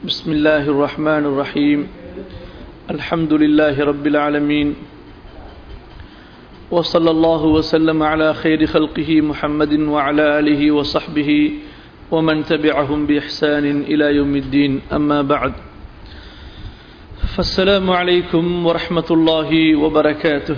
بسم الله الرحمن الرحيم الحمد لله رب العالمين وصلى الله وسلم على خير خلقه محمد وعلى آله وصحبه ومن تبعهم بإحسان إلى يوم الدين أما بعد فالسلام عليكم ورحمة الله وبركاته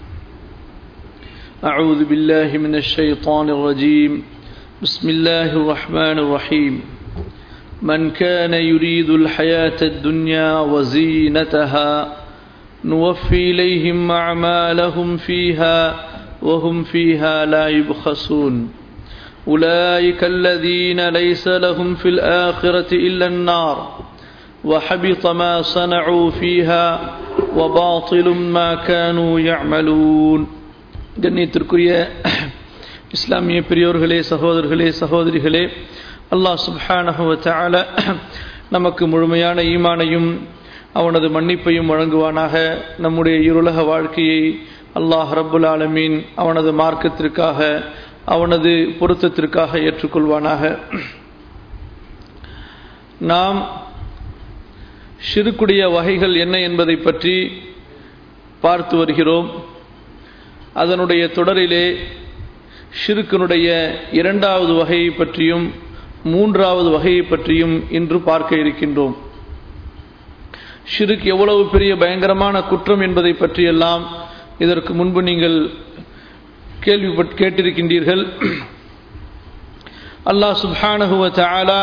أعوذ بالله من الشيطان الرجيم بسم الله الرحمن الرحيم من كان يريد الحياة الدنيا وزينتها نوفي إليهم أعمالهم فيها وهم فيها لا يبخسون أولئك الذين ليس لهم في الآخرة إلا النار وحبط ما صنعوا فيها وباطل ما كانوا يعملون கண்ணியத்திற்குரிய இஸ்லாமிய பெரியோர்களே சகோதரர்களே சகோதரிகளே அல்லாஹ் சுப்ஹானஹுவ தஆல நமக்கு முழுமையான ஈமானையும் அவனது மன்னிப்பையும் வழங்குவானாக நம்முடைய இருளக வாழ்க்கையை அல்லாஹ் ரப்புல் ஆலமீன் அவனது மார்க்கத்திற்காக அவனது பொருத்தத்திற்காக ஏற்றுக்கொள்வானாக நாம் சிறுக்குடைய வகைகள் என்ன என்பதை பற்றி பார்த்து வருகிறோம் அதனுடைய தொடரிலே ஷிருக்கினுடைய இரண்டாவது வகையை பற்றியும் மூன்றாவது வகையை பற்றியும் இன்று பார்க்க இருக்கின்றோம் ஷிருக் எவ்வளவு பெரிய பயங்கரமான குற்றம் என்பதை பற்றியெல்லாம் இதற்கு முன்பு நீங்கள் கேள்விப்பட் கேட்டிருக்கின்றீர்கள் அல்லாஹ் சுப்ஹானஹுவ தஆலா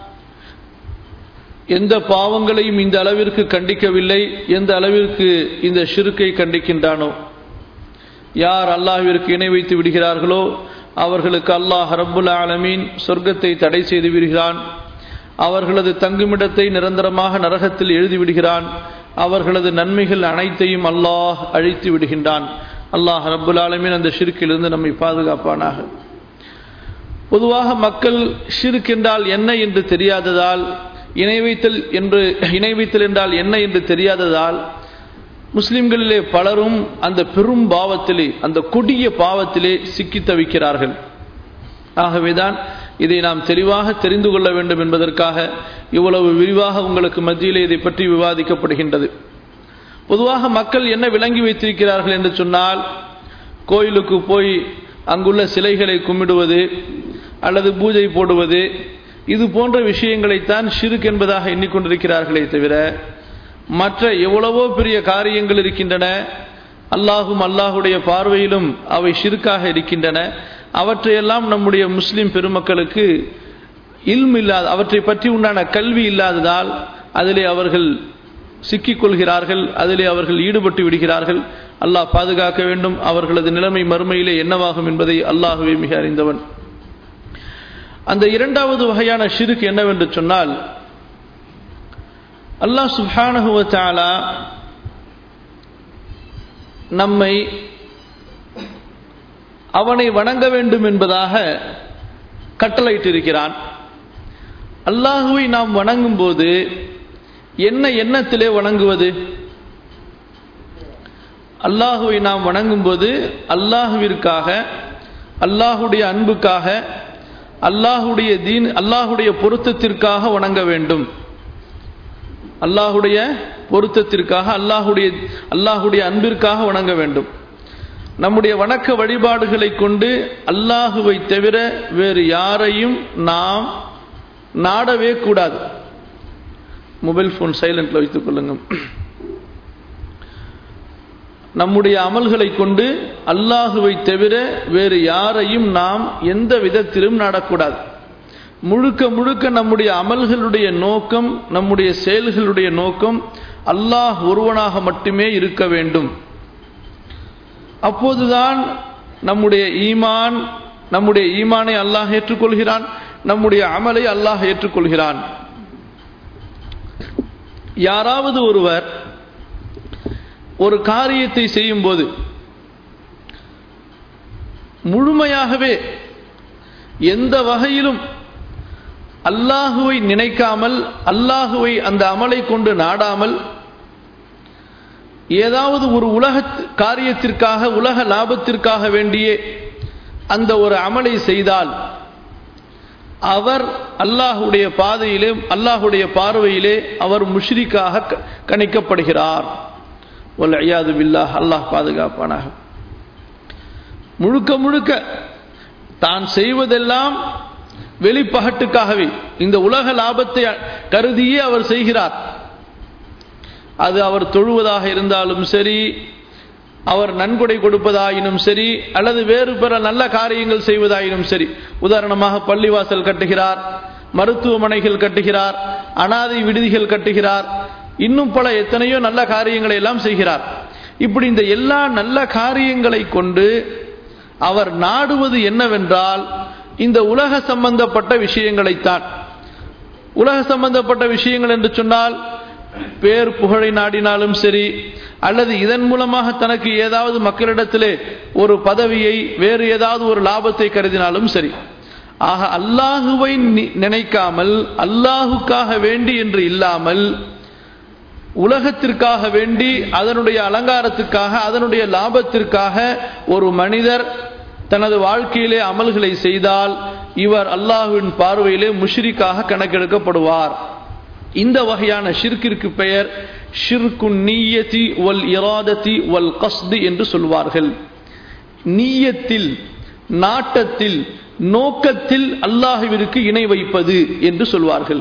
எந்த பாவங்களையும் இந்த அளவிற்கு கண்டிக்கவில்லை எந்த அளவிற்கு இந்த ஷிருக்கை கண்டிக்கின்றானோ யார் அல்லாஹ்விற்கு இணை வைத்து விடுகிறார்களோ அவர்களுக்கு அல்லாஹ் ரப்புல் ஆலமீன் சொர்க்கத்தை தடை செய்து விடுகிறான் அவர்களது தங்குமிடத்தை நிரந்தரமாக நரகத்தில் எழுதிவிடுகிறான் அவர்களது நன்மைகள் அனைத்தையும் அல்லாஹ் அழித்து விடுகின்றான் அல்லாஹ் ரப்புல் ஆலமீன் அந்த ஷிருக்கிலிருந்து நம்மை பாதுகாப்பானாக பொதுவாக மக்கள் ஷிருக் என்றால் என்ன என்று தெரியாததால் இணை வைத்தல் என்று இணை வைத்தல் என்றால் என்ன என்று தெரியாததால் முஸ்லிம்களிலே பலரும் அந்த பெரும் பாவத்திலே அந்த கொடிய பாவத்திலே சிக்கி தவிக்கிறார்கள் ஆகவேதான் இதை நாம் தெளிவாக தெரிந்து கொள்ள வேண்டும் என்பதற்காக இவ்வளவு விரிவாக உங்களுக்கு மத்தியிலே இதை பற்றி விவாதிக்கப்படுகின்றது பொதுவாக மக்கள் என்ன விளங்கி வைத்திருக்கிறார்கள் என்று சொன்னால் கோயிலுக்கு போய் அங்குள்ள சிலைகளை கும்பிடுவது அல்லது பூஜை போடுவது இது போன்ற விஷயங்களைத்தான் ஷிருக் என்பதாக எண்ணிக்கொண்டிருக்கிறார்களே தவிர மற்ற எவ்வளவோ பெரிய காரியங்கள் இருக்கின்றன அல்லாஹும் அல்லாஹுடைய பார்வையிலும் அவை ஷிருக்காக இருக்கின்றன அவற்றையெல்லாம் நம்முடைய முஸ்லிம் பெருமக்களுக்கு இல்ம் இல்லாத அவற்றை பற்றி உண்டான கல்வி இல்லாததால் அதிலே அவர்கள் சிக்கிக்கொள்கிறார்கள் அதிலே அவர்கள் ஈடுபட்டு விடுகிறார்கள் அல்லாஹ் பாதுகாக்க வேண்டும் அவர்களது நிலைமை மறுமையிலே என்னவாகும் என்பதை அல்லாஹுவே மிக அறிந்தவன் அந்த இரண்டாவது வகையான ஷிருக்கு என்னவென்று சொன்னால் அல்லாஹ் சுஹானஹுவ தாலா நம்மை அவனை வணங்க வேண்டும் என்பதாக கட்டளையிட்டிருக்கிறான் அல்லாஹுவை நாம் வணங்கும் போது என்ன எண்ணத்திலே வணங்குவது அல்லாஹுவை நாம் வணங்கும் போது அல்லாஹுவிற்காக அல்லாஹுடைய அன்புக்காக அல்லாஹுடைய தீன் அல்லாஹுடைய பொருத்தத்திற்காக வணங்க வேண்டும் அல்லாஹுடைய பொருத்தத்திற்காக அல்லாஹுடைய அல்லாஹுடைய அன்பிற்காக வணங்க வேண்டும் நம்முடைய வணக்க வழிபாடுகளை கொண்டு அல்லாஹுவை தவிர வேறு யாரையும் நாம் நாடவே கூடாது மொபைல் ஃபோன் சைலண்டில் வைத்துக் கொள்ளுங்கள் நம்முடைய அமல்களை கொண்டு அல்லாஹுவை தவிர வேறு யாரையும் நாம் எந்த விதத்திலும் நாடக்கூடாது முழுக்க முழுக்க நம்முடைய அமல்களுடைய நோக்கம் நம்முடைய செயல்களுடைய நோக்கம் அல்லாஹ் ஒருவனாக மட்டுமே இருக்க வேண்டும் அப்போதுதான் நம்முடைய ஈமான் நம்முடைய ஈமானை அல்லாஹ் ஏற்றுக்கொள்கிறான் நம்முடைய அமலை அல்லாஹ் ஏற்றுக்கொள்கிறான் யாராவது ஒருவர் ஒரு காரியத்தை செய்யும் போது முழுமையாகவே எந்த வகையிலும் அல்லாஹுவை நினைக்காமல் அல்லாஹுவை அந்த அமலை கொண்டு நாடாமல் ஏதாவது ஒரு உலக காரியத்திற்காக உலக லாபத்திற்காக வேண்டியே அந்த ஒரு அமலை செய்தால் அவர் அல்லாஹுடைய பாதையிலே அல்லாஹுடைய பார்வையிலே அவர் முஷ்ரிக்காக கணிக்கப்படுகிறார் ஐயாது பில்லாஹ் அல்லாஹ் பாதுகாப்பானாக முழுக்க முழுக்க தான் செய்வதெல்லாம் வெளிப்பகட்டுக்காகவே இந்த உலக லாபத்தை கருதியே அவர் செய்கிறார் அது அவர் தொழுவதாக இருந்தாலும் சரி அவர் நன்கொடை கொடுப்பதாயினும் சரி அல்லது வேறு பிற நல்ல காரியங்கள் செய்வதாயினும் சரி உதாரணமாக பள்ளிவாசல் கட்டுகிறார் மருத்துவமனைகள் கட்டுகிறார் அனாதை விடுதிகள் கட்டுகிறார் இன்னும் பல எத்தனையோ நல்ல காரியங்களை எல்லாம் செய்கிறார் இப்படி இந்த எல்லா நல்ல காரியங்களை கொண்டு அவர் நாடுவது என்னவென்றால் இந்த உலக சம்பந்தப்பட்ட விஷயங்களைத்தான் உலக சம்பந்தப்பட்ட விஷயங்கள் என்று சொன்னால் பேர் புகழை நாடினாலும் சரி அல்லது இதன் மூலமாக தனக்கு ஏதாவது மக்களிடத்திலே ஒரு பதவியை வேறு ஏதாவது ஒரு லாபத்தை கருதினாலும் சரி ஆக அல்லாஹுவை நினைக்காமல் அல்லாஹுக்காக வேண்டி என்று இல்லாமல் உலகத்திற்காக வேண்டி அதனுடைய அலங்காரத்துக்காக அதனுடைய லாபத்திற்காக ஒரு மனிதர் தனது வாழ்க்கையிலே அமல்களை செய்தால் இவர் அல்லாஹுவின் பார்வையிலே முஷ்ரிக்காக கணக்கெடுக்கப்படுவார் இந்த வகையான ஷிர்கிற்கு பெயர் ஷிர்கு நீயத்தி வல் இராதத்தி வல் கஸ்து என்று சொல்வார்கள் நீயத்தில் நாட்டத்தில் நோக்கத்தில் அல்லாஹுவிற்கு இணை வைப்பது என்று சொல்வார்கள்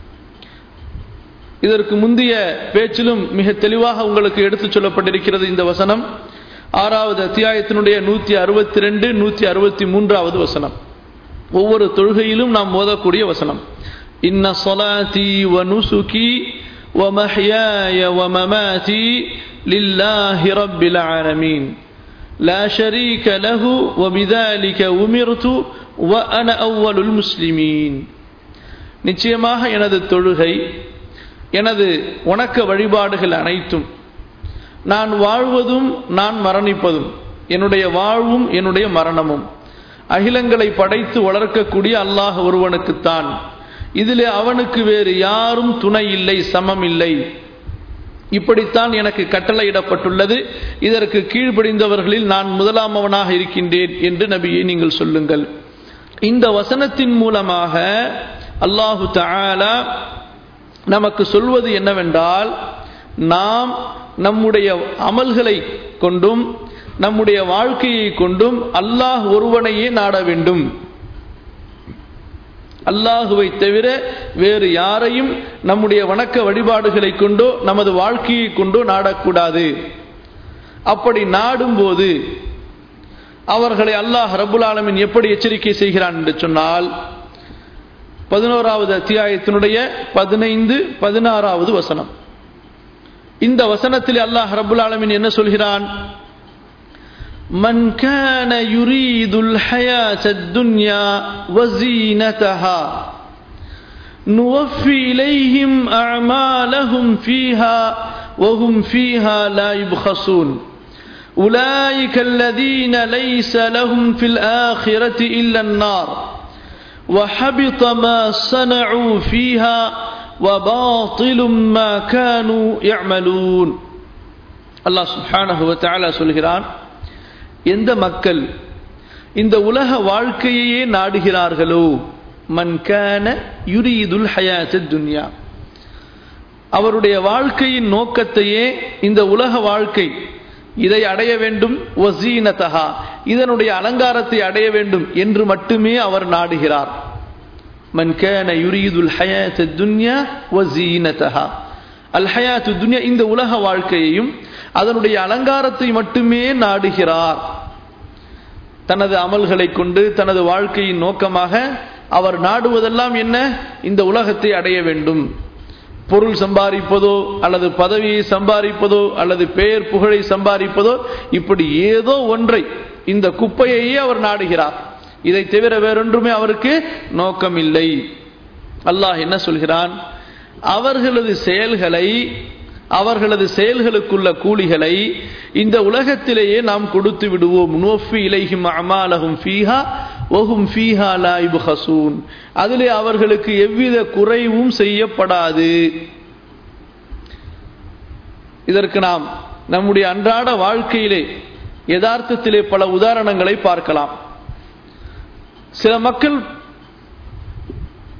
இதற்கு முந்தைய பேச்சிலும் மிக தெளிவாக உங்களுக்கு எடுத்துச் சொல்லப்பட்டிருக்கிறது இந்த வசனம் ஆறாவது அத்தியாயத்தினுடைய நூத்தி அறுபத்தி ரெண்டு நூத்தி அறுபத்தி மூன்றாவது வசனம் ஒவ்வொரு தொழுகையிலும் நாம் ஓதக்கூடிய வசனம் இன்ன சொலாத்தி வ நுசுகி ومحياي ومماتي لله رب العالمين لا شريك له وبذلك أمرت وأنا أول المسلمين நிச்சயமாக எனது தொழுகை எனது வணக்க வழிபாடுகள் அனைத்தும் நான் வாழ்வதும் நான் மரணிப்பதும் என்னுடைய வாழ்வும் என்னுடைய மரணமும் அகிலங்களை படைத்து வளர்க்கக்கூடிய அல்லாஹ் ஒருவனுக்குத்தான் இதிலே அவனுக்கு வேறு யாரும் துணை இல்லை சமம் இல்லை இப்படித்தான் எனக்கு கட்டளையிடப்பட்டுள்ளது இதற்கு கீழ்ப்படிந்தவர்களில் நான் முதலாமவனாக இருக்கின்றேன் என்று நபியை நீங்கள் சொல்லுங்கள் இந்த வசனத்தின் மூலமாக அல்லாஹு தஆலா நமக்கு சொல்வது என்னவென்றால் நாம் நம்முடைய அமல்களை கொண்டும் நம்முடைய வாழ்க்கையை கொண்டும் அல்லாஹ் ஒருவனையே நாட வேண்டும் அல்லாஹுவை தவிர வேறு யாரையும் நம்முடைய வணக்க வழிபாடுகளை கொண்டோ நமது வாழ்க்கையை கொண்டோ நாடக்கூடாது அப்படி நாடும்போது அவர்களை அல்லாஹ் ரபுல் ஆலமின் எப்படி எச்சரிக்கை செய்கிறான் என்று சொன்னால் பதினோராவது அத்தியாயத்தினுடைய பதினைந்து பதினாறாவது வசனம் இந்த வசனத்தில் அல்லாஹ் ரபுல் ஆலமின் என்ன சொல்கிறான் من كان يريد الحياة الدنيا وزينتها نوفي إليهم أعمالهم فيها وهم فيها لا يبخسون أولئك الذين ليس لهم في الآخرة إلا النار وحبط ما صنعوا فيها وباطل ما كانوا يعملون الله سبحانه وتعالى சொல்கிறான் எந்த மக்கள் இந்த உலக வாழ்க்கையே நாடுகிறார்களோ மன்கான யுரீதுல் ஹயாத் துன்யா அவருடைய வாழ்க்கையின் நோக்கத்தையே இந்த உலக வாழ்க்கை இதை அடைய வேண்டும் வசீனதஹா இதனுடைய அலங்காரத்தை அடைய வேண்டும் என்று மட்டுமே அவர் நாடுகிறார் மன்கான யுரீதுல் ஹயாத் துன்யா வசீனதஹா அல் ஹயாத்து துன்யா இந்த உலக வாழ்க்கையையும் அதனுடைய அலங்காரத்தை மட்டுமே நாடுகிறார் தனது அமல்களை கொண்டு தனது வாழ்க்கையின் நோக்கமாக அவர் நாடுவதெல்லாம் என்ன இந்த உலகத்தை அடைய வேண்டும் பொருள் சம்பாதிப்பதோ அல்லது பதவியை சம்பாதிப்பதோ அல்லது பெயர் புகழை சம்பாதிப்பதோ இப்படி ஏதோ ஒன்றை இந்த குப்பையையே அவர் நாடுகிறார் இதை தவிர வேறொன்றுமே அவருக்கு நோக்கம் இல்லை அல்லாஹ் என்ன சொல்கிறான் அவர்களது செயல்களை அவர்களது செயல்களுக்குள்ள கூலிகளை இந்த உலகத்திலேயே நாம் கொடுத்து விடுவோம் நோஃபி இலைஹிம் அமாலஹும் ஃபீஹா ஒஹும் ஃபீஹா லாயிபு ஹசூன் அதிலே அவர்களுக்கு எவ்வித குறைவும் செய்யப்படாது இதற்கு நாம் நம்முடைய அன்றாட வாழ்க்கையிலே யதார்த்தத்திலே பல உதாரணங்களை பார்க்கலாம் சில மக்கள்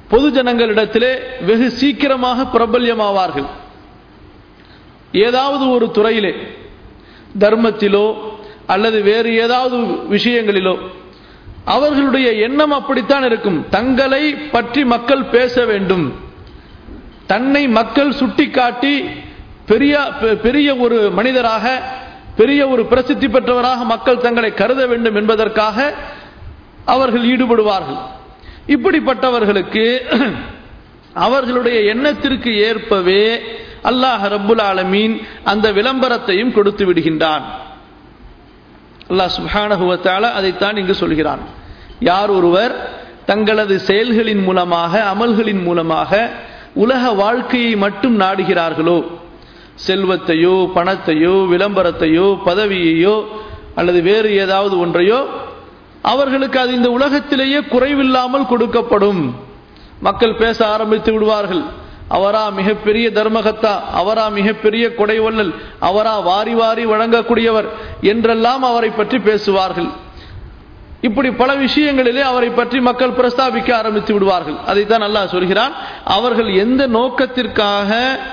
பொது ஜனங்களிடத்திலே வெகு சீக்கிரமாக பிரபல்யமாவார்கள் ஏதாவது ஒரு துறையிலே தர்மத்திலோ அல்லது வேறு ஏதாவது விஷயங்களிலோ அவர்களுடைய எண்ணம் அப்படித்தான் இருக்கும் தங்களை பற்றி மக்கள் பேச வேண்டும் தன்னை மக்கள் சுட்டிக்காட்டி பெரிய பெரிய ஒரு மனிதராக பெரிய ஒரு பிரசித்தி பெற்றவராக மக்கள் தங்களை கருத வேண்டும் என்பதற்காக அவர்கள் ஈடுபடுவார்கள் இப்படிப்பட்டவர்களுக்கு அவர்களுடைய எண்ணத்திற்கு ஏற்பவே அல்லாஹ் ரப்புல் ஆலமீன் அந்த விளம்பரத்தையும் கொடுத்து விடுகின்றான் அல்லாஹ் சுபானகுவத்தால அதைத்தான் இங்கு சொல்கிறான் யார் ஒருவர் தங்களது செயல்களின் மூலமாக அமல்களின் மூலமாக உலக வாழ்க்கையை மட்டும் நாடுகிறார்களோ செல்வத்தையோ பணத்தையோ விளம்பரத்தையோ பதவியையோ அல்லது வேறு ஏதாவது ஒன்றையோ அவர்களுக்கு அது இந்த உலகத்திலேயே குறைவில்லாமல் கொடுக்கப்படும் மக்கள் பேச ஆரம்பித்து விடுவார்கள் அவரா மிகப்பெரிய தர்மகத்தா அவரா மிகப்பெரிய கொடைவல்லல் அவரா வாரி வாரி வழங்கக்கூடியவர் என்றெல்லாம் அவரை பற்றி பேசுவார்கள் இப்படி பல விஷயங்களிலே அவரை பற்றி மக்கள் பிரஸ்தாபிக்க ஆரம்பித்து விடுவார்கள் அதைத்தான் அல்லாஹ் சொல்கிறான் அவர்கள் எந்த நோக்கத்திற்காக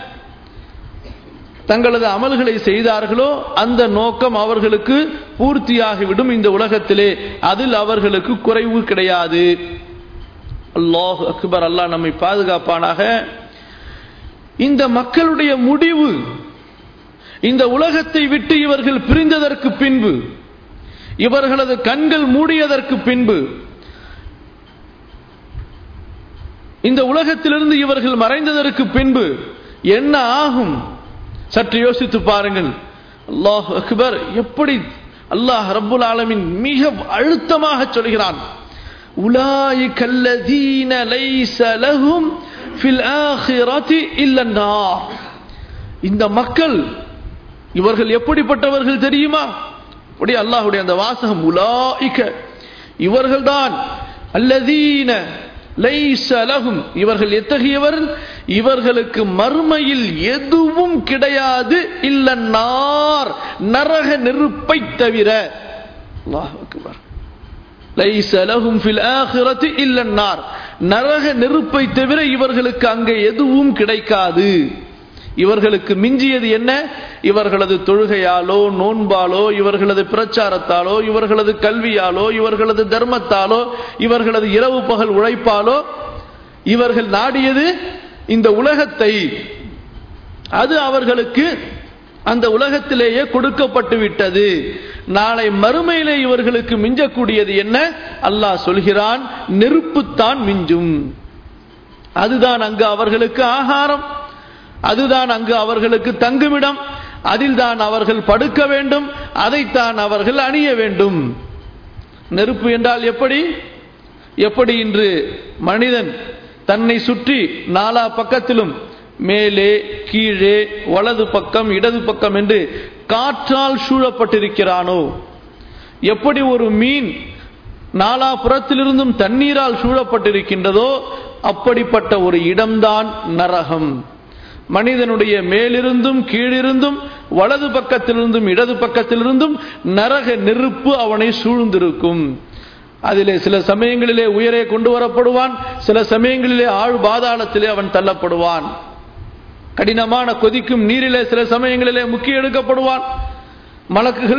தங்களது அமல்களை செய்தார்களோ அந்த நோக்கம் அவர்களுக்கு பூர்த்தியாகிவிடும் இந்த உலகத்திலே அதில் அவர்களுக்கு குறைவு கிடையாது அல்லாஹ் அக்பர் அல்லாஹ் நம்மை பாதுகாப்பானாக இந்த மக்களுடைய முடிவு இந்த உலகத்தை விட்டு இவர்கள் பிரிந்ததற்கு பின்பு இவர்களது கண்கள் மூடியதற்கு பின்பு இந்த உலகத்திலிருந்து இவர்கள் மறைந்ததற்கு பின்பு என்ன ஆகும் சற்று யோசித்து பாருங்கள் அல்லாஹ் அக்பர் எப்படி அல்லாஹ் ரப்புல் ஆலமின் மிக அழுத்தமாக சொல்கிறான் உலாயிக அல்லதீன லைஸ லஹும் ஃபில் ஆখিরাতি இல்லன்னா இந்த மக்கள் இவர்கள் எப்படிப்பட்டவர்கள் தெரியுமா அப்படி அல்லாஹ்வுடைய அந்த வாசகம் உலாயிக இவர்கள்தான் அல்லதீன லைஸ லஹும் இவர்கள் எத்தகையவர் இவர்களுக்கு மறுமையில் எதுவும் கிடையாது இல்லன்னார் நரக நெருப்பை தவிர அல்லாஹ் அக்பர் லைஸ லஹும் ஃபில் ஆখিরাতি இல்லன்னார் நரக நெருப்பை தவிர இவர்களுக்கு அங்கே எதுவும் கிடைக்காது இவர்களுக்கு மிஞ்சியது என்ன இவர்களது தொழுகையாலோ நோன்பாலோ இவர்களது பிரச்சாரத்தாலோ இவர்களது கல்வியாலோ இவர்களது தர்மத்தாலோ இவர்களது இரவு பகல் உழைப்பாலோ இவர்கள் நாடியது இந்த உலகத்தை அது அவர்களுக்கு அந்த உலகத்திலேயே கொடுக்கப்பட்டு விட்டது நாளை மறுமையிலே இவர்களுக்கு மிஞ்சக்கூடியது என்ன அல்லாஹ் சொல்கிறான் நெருப்புத்தான் மிஞ்சும் அதுதான் அங்கு அவர்களுக்கு ஆகாரம் அதுதான் அங்கு அவர்களுக்கு தங்குமிடம் அதில் தான் அவர்கள் படுக்க வேண்டும் அதைத்தான் அவர்கள் அணிய வேண்டும் நெருப்பு என்றால் எப்படி எப்படி இன்று மனிதன் தன்னை சுற்றி நாலா பக்கத்திலும் மேலே கீழே வலது பக்கம் இடது பக்கம் என்று காற்றால் சூழப்பட்டிருக்கிறானோ எப்படி ஒரு மீன் நாலா புறத்திலிருந்தும் தண்ணீரால் சூழப்பட்டிருக்கின்றதோ அப்படிப்பட்ட ஒரு இடம்தான் நரகம் மனிதனுடைய மேலிருந்தும் கீழிருந்தும் வலது பக்கத்திலிருந்தும் இடது பக்கத்திலிருந்தும் நரக நெருப்பு அவனை சூழ்ந்திருக்கும் அதிலே சில சமயங்களிலே உயரே கொண்டு வரப்படுவான் சில சமயங்களிலே ஆழ் பாதாளத்திலே அவன் தள்ளப்படுவான் கடினமான கொதிக்கும் நீரிலே சில சமயங்களிலே முக்கிய எடுக்கப்படுவான் மலக்குகள்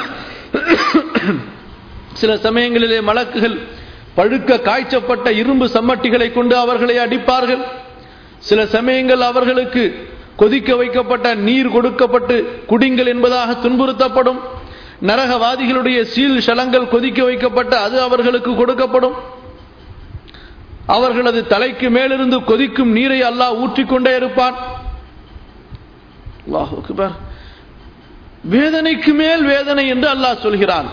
சில சமயங்களிலே மலக்குகள் பழுக்க காய்ச்சப்பட்ட இரும்பு சம்மட்டிகளை கொண்டு அவர்களை அடிப்பார்கள் சில சமயங்கள் அவர்களுக்கு கொதிக்க வைக்கப்பட்ட நீர் கொடுக்கப்பட்டு குடிங்கள் என்பதாக துன்புறுத்தப்படும் நரகவாதிகளுடைய சீல் ஷலங்கள் கொதிக்க வைக்கப்பட்ட அது அவர்களுக்கு கொடுக்கப்படும் அவர்களது தலைக்கு மேலிருந்து கொதிக்கும் நீரை அல்லாஹ் ஊற்றிக்கொண்டே இருப்பான் வேதனைக்கு மேல் வேதனை என்று அல்லாஹ் சொல்கிறான்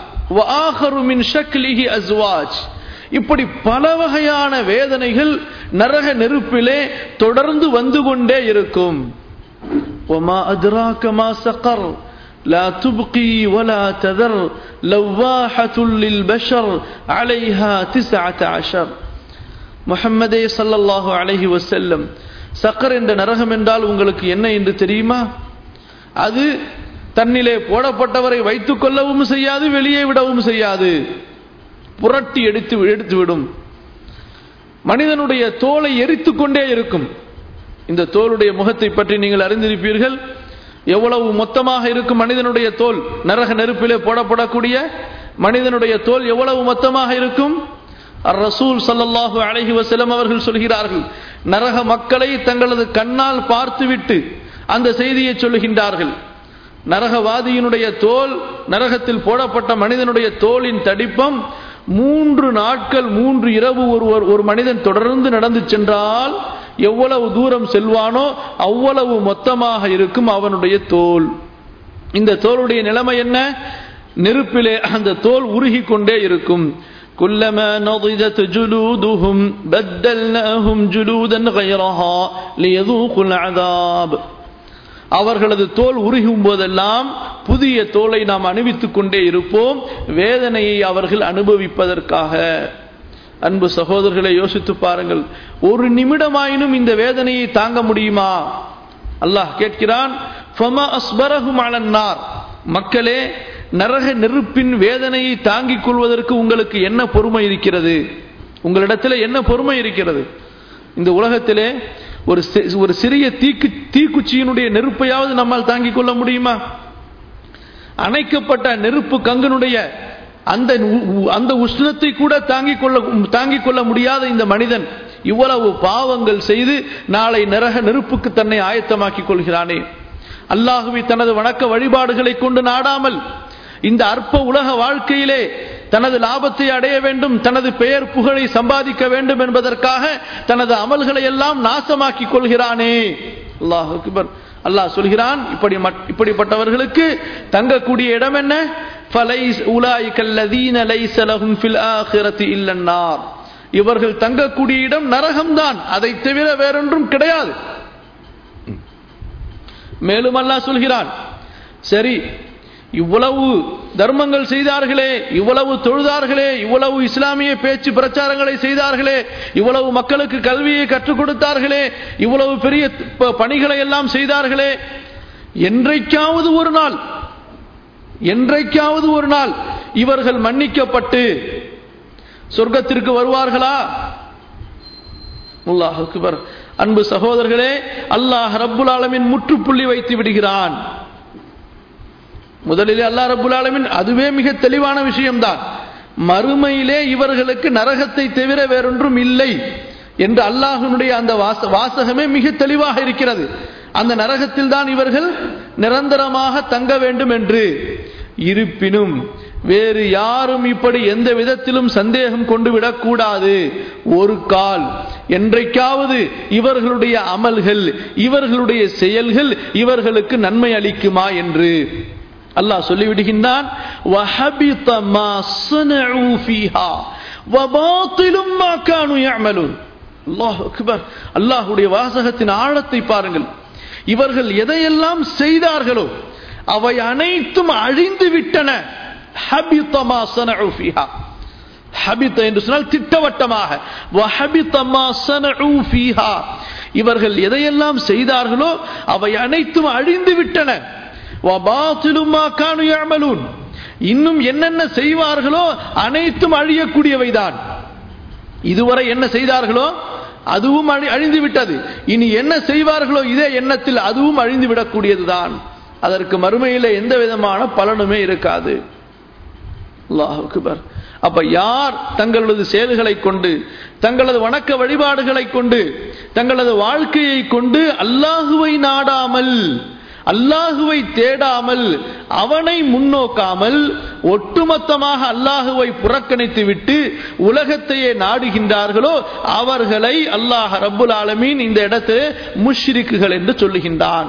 இப்படி பல வகையான வேதனைகள் நரக நெருப்பிலே தொடர்ந்து வந்து கொண்டே இருக்கும் وما أدراك ما سقر لا تبقي ولا تذر لواحة للبشر عليها تسعة عشر முஹம்மதே சல்லல்லாஹு அலைஹி வசல்லம் சக்கர் என்ற நரகம் என்றால் உங்களுக்கு என்ன என்று தெரியுமா அது தன்னிலே போடப்பட்டவரை வைத்துக் கொள்ளவும் செய்யாது வெளியே விடவும் செய்யாது புரட்டி எடுத்து எடுத்து விடும் மனிதனுடைய தோலை எரித்து கொண்டே இருக்கும் இந்த தோலுடைய முகத்தை பற்றி நீங்கள் அறிந்திருப்பீர்கள் எவ்வளவு மொத்தமாக இருக்கும் மனிதனுடைய தோல் நரக நெருப்பிலே போடப்படக்கூடிய மனிதனுடைய தோல் எவ்வளவு மொத்தமாக இருக்கும் ரசூல் சல்லல்லாஹு அலஹி வசலம் அவர்கள் சொல்கிறார்கள் நரக மக்களை தங்களது கண்ணால் பார்த்துவிட்டு அந்த செய்தியை சொல்லுகின்றார்கள் நரகவாதியினுடைய தோல் நரகத்தில் போடப்பட்ட மனிதனுடைய தோலின் தடிப்பம் மூன்று நாட்கள் மூன்று இரவு ஒருவர் ஒரு மனிதன் தொடர்ந்து நடந்து சென்றால் எவ்வளவு தூரம் செல்வானோ அவ்வளவு மொத்தமாக இருக்கும் அவனுடைய தோல் இந்த தோலுடைய நிலைமை என்ன நெருப்பிலே அந்த தோல் உருகி கொண்டே இருக்கும் كلما نضجت جلودهم بدلناهم جلودا غيرها ليذوقوا العذاب அவர்களது தோல் உருகும் போதெல்லாம் புதிய தோலை நாம் அணிவித்துக் கொண்டே இருப்போம் வேதனையை அவர்கள் அனுபவிப்பதற்காக அன்பு சகோதரர்களை யோசித்து பாருங்கள் ஒரு நிமிடமாயினும் இந்த வேதனையை தாங்க முடியுமா அல்லாஹ் கேட்கிறான் மக்களே நரக நெருப்பின் வேதனையை தாங்கிக் கொள்வதற்கு உங்களுக்கு என்ன பொறுமை இருக்கிறது உங்களிடத்தில் என்ன பொறுமை இருக்கிறது இந்த உலகத்திலே ஒரு ஒரு சிறிய தீக்கு தீக்குச்சியினுடைய நெருப்பையாவது நம்மால் தாங்கிக் கொள்ள முடியுமா அணைக்கப்பட்ட நெருப்பு கங்கனுடைய அந்த அந்த உஷ்ணத்தை கூட தாங்கிக் கொள்ள தாங்கிக் கொள்ள முடியாத இந்த மனிதன் இவ்வளவு பாவங்கள் செய்து நாளை நரக நெருப்புக்கு தன்னை ஆயத்தமாக்கிக் கொள்கிறானே அல்லாஹுவை தனது வணக்க வழிபாடுகளை கொண்டு நாடாமல் இந்த அற்ப உலக வாழ்க்கையிலே தனது லாபத்தை அடைய வேண்டும் தனது பெயர் புகழை சம்பாதிக்க வேண்டும் என்பதற்காக தனது அமல்களை எல்லாம் நாசமாக்கிக் கொள்கிறானே அல்லாஹ் அக்பர் அல்லாஹ் சொல்கிறான் இப்படி இப்படிப்பட்டவர்களுக்கு தங்கக்கூடிய இடம் என்ன இவர்கள் தங்கக்கூடிய இடம் நரகம்தான் அதை தவிர வேறொன்றும் கிடையாது மேலும் அல்லாஹ் சொல்கிறான் சரி இவ்வளவு தர்மங்கள் செய்தார்களே இவ்வளவு தொழுதார்களே இவ்வளவு இஸ்லாமிய பேச்சு பிரச்சாரங்களை செய்தார்களே இவ்வளவு மக்களுக்கு கல்வியை கற்றுக் கொடுத்தார்களே இவ்வளவு பெரிய பணிகளை எல்லாம் செய்தார்களே என்றைக்காவது ஒரு நாள் என்றைக்காவது ஒரு நாள் இவர்கள் மன்னிக்கப்பட்டு சொர்க்கத்திற்கு வருவார்களா அல்லாஹ் அக்பர் அன்பு சகோதரர்களே அல்லாஹ் ரப்புல் ஆலமின் முற்றுப்புள்ளி வைத்து விடுகிறான் முதலிலே அல்லாஹ் ரப்புல் ஆலமின் அதுவே மிக தெளிவான விஷயம்தான் மறுமையிலே இவர்களுக்கு நரகத்தை தவிர வேறொன்றும் இல்லை என்று அல்லாஹனுடைய அந்த வாச வாசகமே மிக தெளிவாக இருக்கிறது அந்த நரகத்தில் தான் இவர்கள் நிரந்தரமாக தங்க வேண்டும் என்று இருப்பினும் வேறு யாரும் இப்படி எந்த விதத்திலும் சந்தேகம் கொண்டு விடக்கூடாது ஒரு கால் என்றைக்காவது இவர்களுடைய அமல்கள் இவர்களுடைய செயல்கள் இவர்களுக்கு நன்மை அளிக்குமா என்று அல்லாஹ் சொல்லிவிடுகின்றான் அல்லாஹுடைய வாசகத்தின் ஆழத்தை பாருங்கள் இவர்கள் எதையெல்லாம் செய்தார்களோ அவை அனைத்தும் அழிந்து விட்டன ஹபித்த என்று சொன்னால் திட்டவட்டமாக இவர்கள் எதையெல்லாம் செய்தார்களோ அவை அனைத்தும் அழிந்து விட்டன இன்னும் என்னென்ன செய்வார்களோ அனைத்தும் அழியக்கூடியவைதான் இதுவரை என்ன செய்தார்களோ அதுவும் அழிந்து விட்டது இனி என்ன செய்வார்களோ இதே எண்ணத்தில் அதுவும் அழிந்து விடக்கூடியதுதான் அதற்கு மறுமையில் எந்த விதமான பலனுமே இருக்காது அல்லாஹுக்குபர் அப்ப யார் தங்களது செயல்களை கொண்டு தங்களது வணக்க வழிபாடுகளை கொண்டு தங்களது வாழ்க்கையை கொண்டு அல்லாஹுவை நாடாமல் அல்லாஹுவை தேடாமல் அவனை முன்னோக்காமல் ஒட்டுமொத்தமாக அல்லாஹுவை புறக்கணித்து விட்டு உலகத்தையே நாடுகின்றார்களோ அவர்களை அல்லாஹ் ரப்புல் ஆலமீன் இந்த இடத்து முஷ்ரிக்குகள் என்று சொல்லுகின்றான்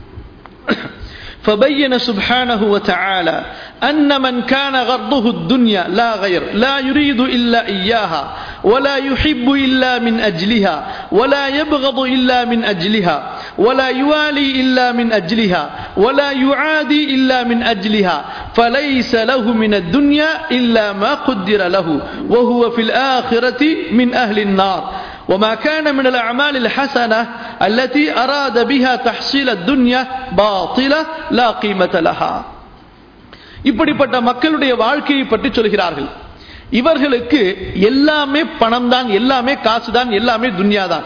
فبين سبحانه وتعالى أن من كان غرضه الدنيا لا غير لا يريد إلا إياها ولا يحب إلا من أجلها ولا يبغض إلا من أجلها ولا يوالي إلا من أجلها ولا يعادي إلا من أجلها فليس له من الدنيا إلا ما قدر له وهو في الآخرة من أهل النار وما كان من الأعمال الحسنة التي أراد بها تحصيل الدنيا باطلة لا قيمة لها இப்படிப்பட்ட மக்களுடைய வாழ்க்கையை பற்றி சொல்கிறார்கள் இவர்களுக்கு எல்லாமே பணம் தான் எல்லாமே காசு தான் எல்லாமே துன்யா தான்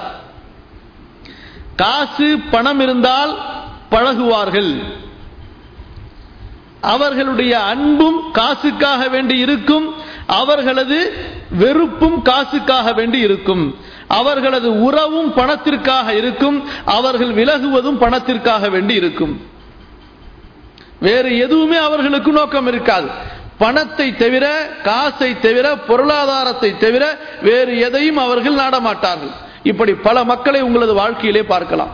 காசு பணம் இருந்தால் பழகுவார்கள் அவர்களுடைய அன்பும் காசுக்காக வேண்டி இருக்கும் அவர்களது வெறுப்பும் காசுக்காக வேண்டி இருக்கும் அவர்களது உறவும் பணத்திற்காக இருக்கும் அவர்கள் விலகுவதும் பணத்திற்காக வேண்டி இருக்கும் வேறு எதுவுமே அவர்களுக்கு நோக்கம் இருக்காது பணத்தை தவிர காசை தவிர பொருளாதாரத்தை தவிர வேறு எதையும் அவர்கள் நாடமாட்டார்கள் இப்படி பல மக்களை உங்களது வாழ்க்கையிலே பார்க்கலாம்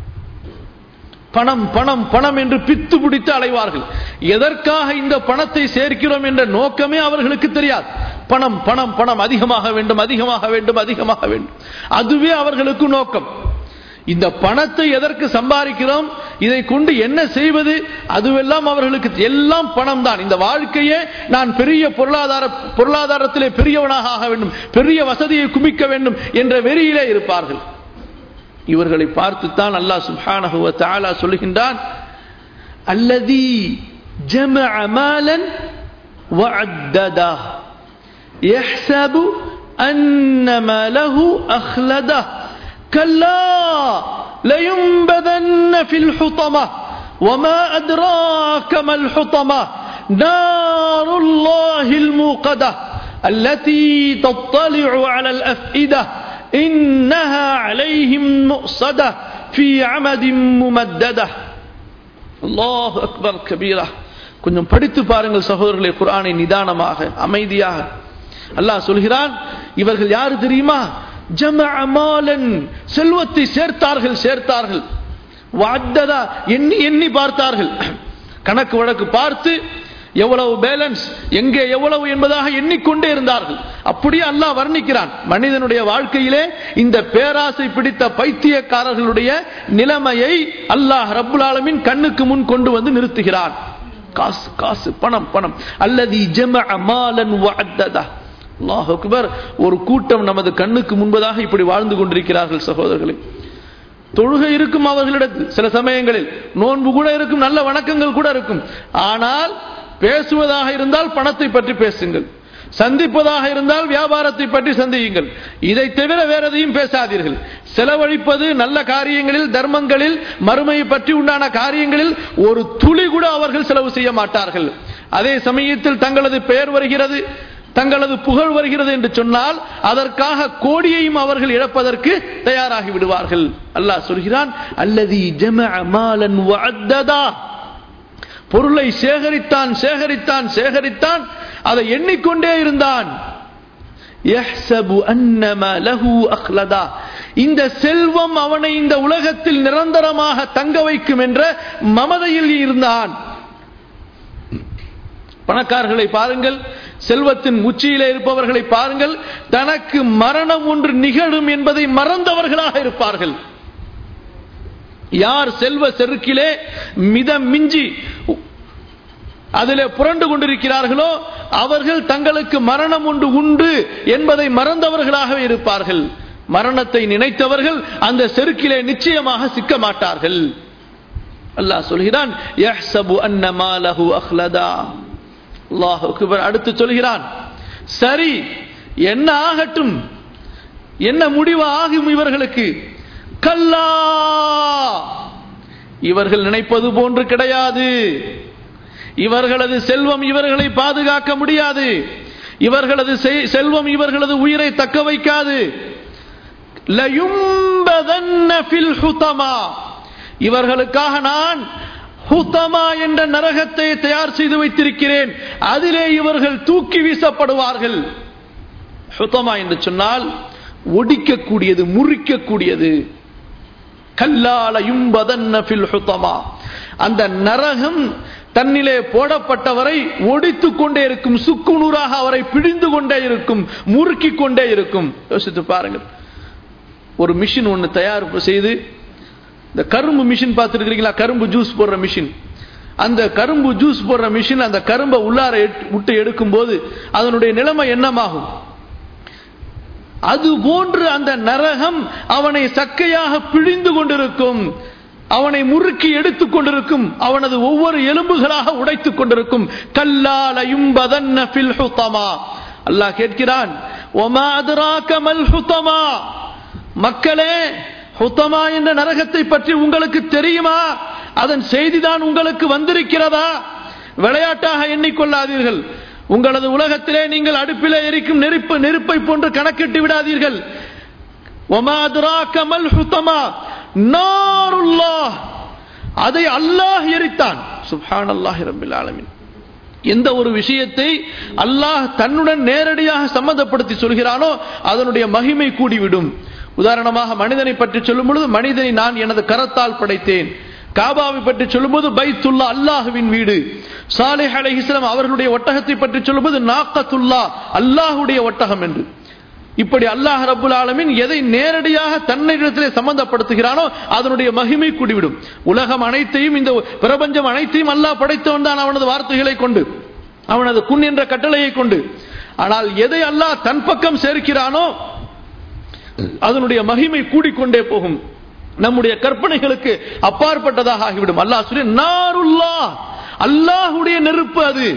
பணம் பணம் பணம் என்று பித்து பிடித்து அலைவார்கள் எதற்காக இந்த பணத்தை சேர்க்கிறோம் என்ற நோக்கமே அவர்களுக்கு தெரியாது பணம் பணம் பணம் அதிகமாக வேண்டும் அதிகமாக வேண்டும் அதிகமாக வேண்டும் அதுவே அவர்களுக்கு நோக்கம் இந்த பணத்தை எதற்கு சம்பாதிக்கிறோம் இதை கொண்டு என்ன செய்வது அதுவெல்லாம் அவர்களுக்கு எல்லாம் பணம் தான் இந்த வாழ்க்கையே நான் பெரிய பொருளாதார பொருளாதாரத்திலே பெரியவனாக ஆக வேண்டும் பெரிய வசதியை குமிக்க வேண்டும் என்ற வெறியிலே இருப்பார்கள் இவர்களை பார்த்துத்தான் அல்லாஹ் சுப்ஹானஹு வ தஆலா சொல்கின்றான் அல்லதி ஜமஅ மாலன் வஅத்ததா يحسب أن ماله أخلده كلا لينبذن في الحطمة وما أدراك ما الحطمة نار الله الموقدة التي تطلع على الأفئدة إنها عليهم مؤصدة في عمد ممددة الله أكبر كبيرة கொஞ்சம் படித்து பாருங்கள் சகோதரர்களே குரானை நிதானமாக அமைதியாக அல்லாஹ் சொல்கிறான் இவர்கள் யாரு தெரியுமா ஜமஅமாலன் செல்வத்தை சேர்த்தார்கள் சேர்த்தார்கள் வாத்ததா எண்ணி எண்ணி பார்த்தார்கள் கணக்கு வழக்கு பார்த்து எவ்வளவு பேலன்ஸ் எங்கே எவ்வளவு என்பதாக எண்ணிக்கொண்டே இருந்தார்கள் அப்படியே அல்லாஹ் வர்ணிக்கிறான் மனிதனுடைய வாழ்க்கையிலே இந்த பேராசை பிடித்த பைத்தியக்காரர்களுடைய நிலைமையை அல்லாஹ் ரப்புல் ஆலமின் கண்ணுக்கு முன் கொண்டு வந்து நிறுத்துகிறான் காசு காசு பணம் பணம் அல்லது ஜமஅ மாலன் வஅத்ததா அல்லாஹ் அக்பர் ஒரு கூட்டம் நமது கண்ணுக்கு முன்பதாக இப்படி வாழ்ந்து கொண்டிருக்கிறார்கள் சகோதரர்களே தொழுகை இருக்கும் அவர்களிடத்தில் சில சமயங்களில் நோன்பு கூட இருக்கும் நல்ல வணக்கங்கள் கூட இருக்கும் ஆனால் பேசுவதாக இருந்தால் பணத்தை பற்றி பேசுங்கள் சந்திப்பதாக இருந்தால் வியாபாரத்தை பற்றி சந்தியுங்கள் இதை தவிர வேற எதையும் பேசாதீர்கள் செலவழிப்பது நல்ல காரியங்களில் தர்மங்களில் மறுமையை பற்றி உண்டான காரியங்களில் ஒரு துளி கூட அவர்கள் செலவு செய்ய மாட்டார்கள் அதே சமயத்தில் தங்களது பெயர் வருகிறது தங்களது புகழ் வருகிறது என்று சொன்னால் அதற்காக கோடியையும் அவர்கள் இழப்பதற்கு தயாராகி விடுவார்கள் அல்லாஹ் சொல்கிறான் அல்லதி ஜமஅ மாலன் வஅத்ததா பொருளை சேகரித்தான் சேகரித்தான் சேகரித்தான் அதை எண்ணிக்கொண்டே இருந்தான் இந்த செல்வம் அவனை இந்த உலகத்தில் நிரந்தரமாக தங்க வைக்கும் என்ற மமதையில் இருந்தான் பணக்காரர்களை பாருங்கள் செல்வத்தின் உச்சியிலே இருப்பவர்களை பாருங்கள் தனக்கு மரணம் ஒன்று நிகழும் என்பதை மறந்தவர்களாக இருப்பார்கள் யார் செல்வ செருக்கிலே மிதம் மிஞ்சி அதிலே புரண்டு கொண்டிருக்கிறார்களோ அவர்கள் தங்களுக்கு மரணம் ஒன்று உண்டு என்பதை மறந்தவர்களாகவே இருப்பார்கள் மரணத்தை நினைத்தவர்கள் அந்த செருக்கிலே நிச்சயமாக சிக்க மாட்டார்கள் அல்லாஹ் சொல்கிறான் அடுத்து சொல்கிறான் சரி என்ன ஆகட்டும் என்ன முடிவு ஆகும் இவர்களுக்கு கல்லா இவர்கள் நினைப்பது போன்று கிடையாது இவர்களது செல்வம் இவர்களை பாதுகாக்க முடியாது இவர்களது செல்வம் இவர்களது உயிரை தக்க வைக்காது இவர்களுக்காக நான் ஹுத்தமா என்ற நரகத்தை தயார் செய்து வைத்திருக்கிறேன் அதிலே இவர்கள் தூக்கி வீசப்படுவார்கள் ஹுத்தமா என்று சொன்னால் ஒடிக்கக்கூடியது முறிக்கக்கூடியது கல்லாலையும் அந்த நரகம் தன்னிலே போடப்பட்டவரை ஒடித்து கொண்டே இருக்கும் சுக்குநூறாக அவரை பிடிந்து கொண்டே இருக்கும் முறுக்கி கொண்டே இருக்கும் யோசித்து பாருங்கள் ஒரு மிஷின் ஒன்று தயார் செய்து இந்த கரும்பு மிஷின் பார்த்துருக்கிறீங்களா கரும்பு ஜூஸ் போடுற மிஷின் அந்த கரும்பு ஜூஸ் போடுற மிஷின் அந்த கரும்பை உள்ளார விட்டு எடுக்கும் போது அதனுடைய நிலைமை என்னமாகும் அது போன்று அந்த நரகம் அவனை சக்கையாக பிழிந்து கொண்டிருக்கும் அவனை முறுக்கி எடுத்துக் கொண்டிருக்கும் அவனது ஒவ்வொரு எலும்புகளாக உடைத்துக் கொண்டிருக்கும் கல்லாலையும் அல்லாஹ் கேட்கிறான் ஒமா அதுராக மல் ஹுத்தமா மக்களே ஹுத்தமா என்ற நரகத்தை பற்றி உங்களுக்கு தெரியுமா அதன் செய்திதான் உங்களுக்கு வந்திருக்கிறதா விளையாட்டாக எண்ணிக்கொள்ளாதீர்கள் உங்களது உலகத்திலே நீங்கள் அடுப்பிலே எரிக்கும் நெருப்பு நெருப்பை போன்று கணக்கிட்டு விடாதீர்கள் ஒமா அதுராக மல் ஹுத்தமா நாருல்லாஹ் அதை அல்லாஹ் எரித்தான் சுப்ஹான் அல்லாஹ் ரபில் ஆலமின் எந்த ஒரு விஷயத்தை அல்லாஹ் தன்னுடன் நேரடியாக சம்மந்தப்படுத்தி சொல்கிறானோ அதனுடைய மகிமை கூடிவிடும் உதாரணமாக மனிதனை பற்றி சொல்லும் பொழுது மனிதனை நான் எனது கரத்தால் படைத்தேன் காபாவை பற்றி சொல்லும்போது பைத்துல்லா அல்லாஹுவின் வீடு சாலிஹ் அலைஹிஸ்லாம் அவர்களுடைய ஒட்டகத்தை பற்றி சொல்லும்போது நாக்கத்துல்லா அல்லாஹுடைய ஒட்டகம் என்று இப்படி அல்லாஹ் ரபுல் ஆலமின் எதை நேரடியாக தன்னிடத்திலே சம்பந்தப்படுத்துகிறானோ அதனுடைய மகிமை கூடிவிடும் உலகம் அனைத்தையும் இந்த பிரபஞ்சம் அனைத்தையும் அல்லாஹ் படைத்தவன் தான் அவனது வார்த்தைகளை கொண்டு அவனது குன் என்ற கட்டளையை கொண்டு ஆனால் எதை அல்லாஹ் தன் பக்கம் சேர்க்கிறானோ அதனுடைய மகிமை கூடிக்கொண்டே போகும் நம்முடைய கற்பனைகளுக்கு அப்பாற்பட்டதாக ஆகிவிடும் அல்லாஹ் சொல்லி நாருல்லா அல்லாஹுடைய நெருப்பு அது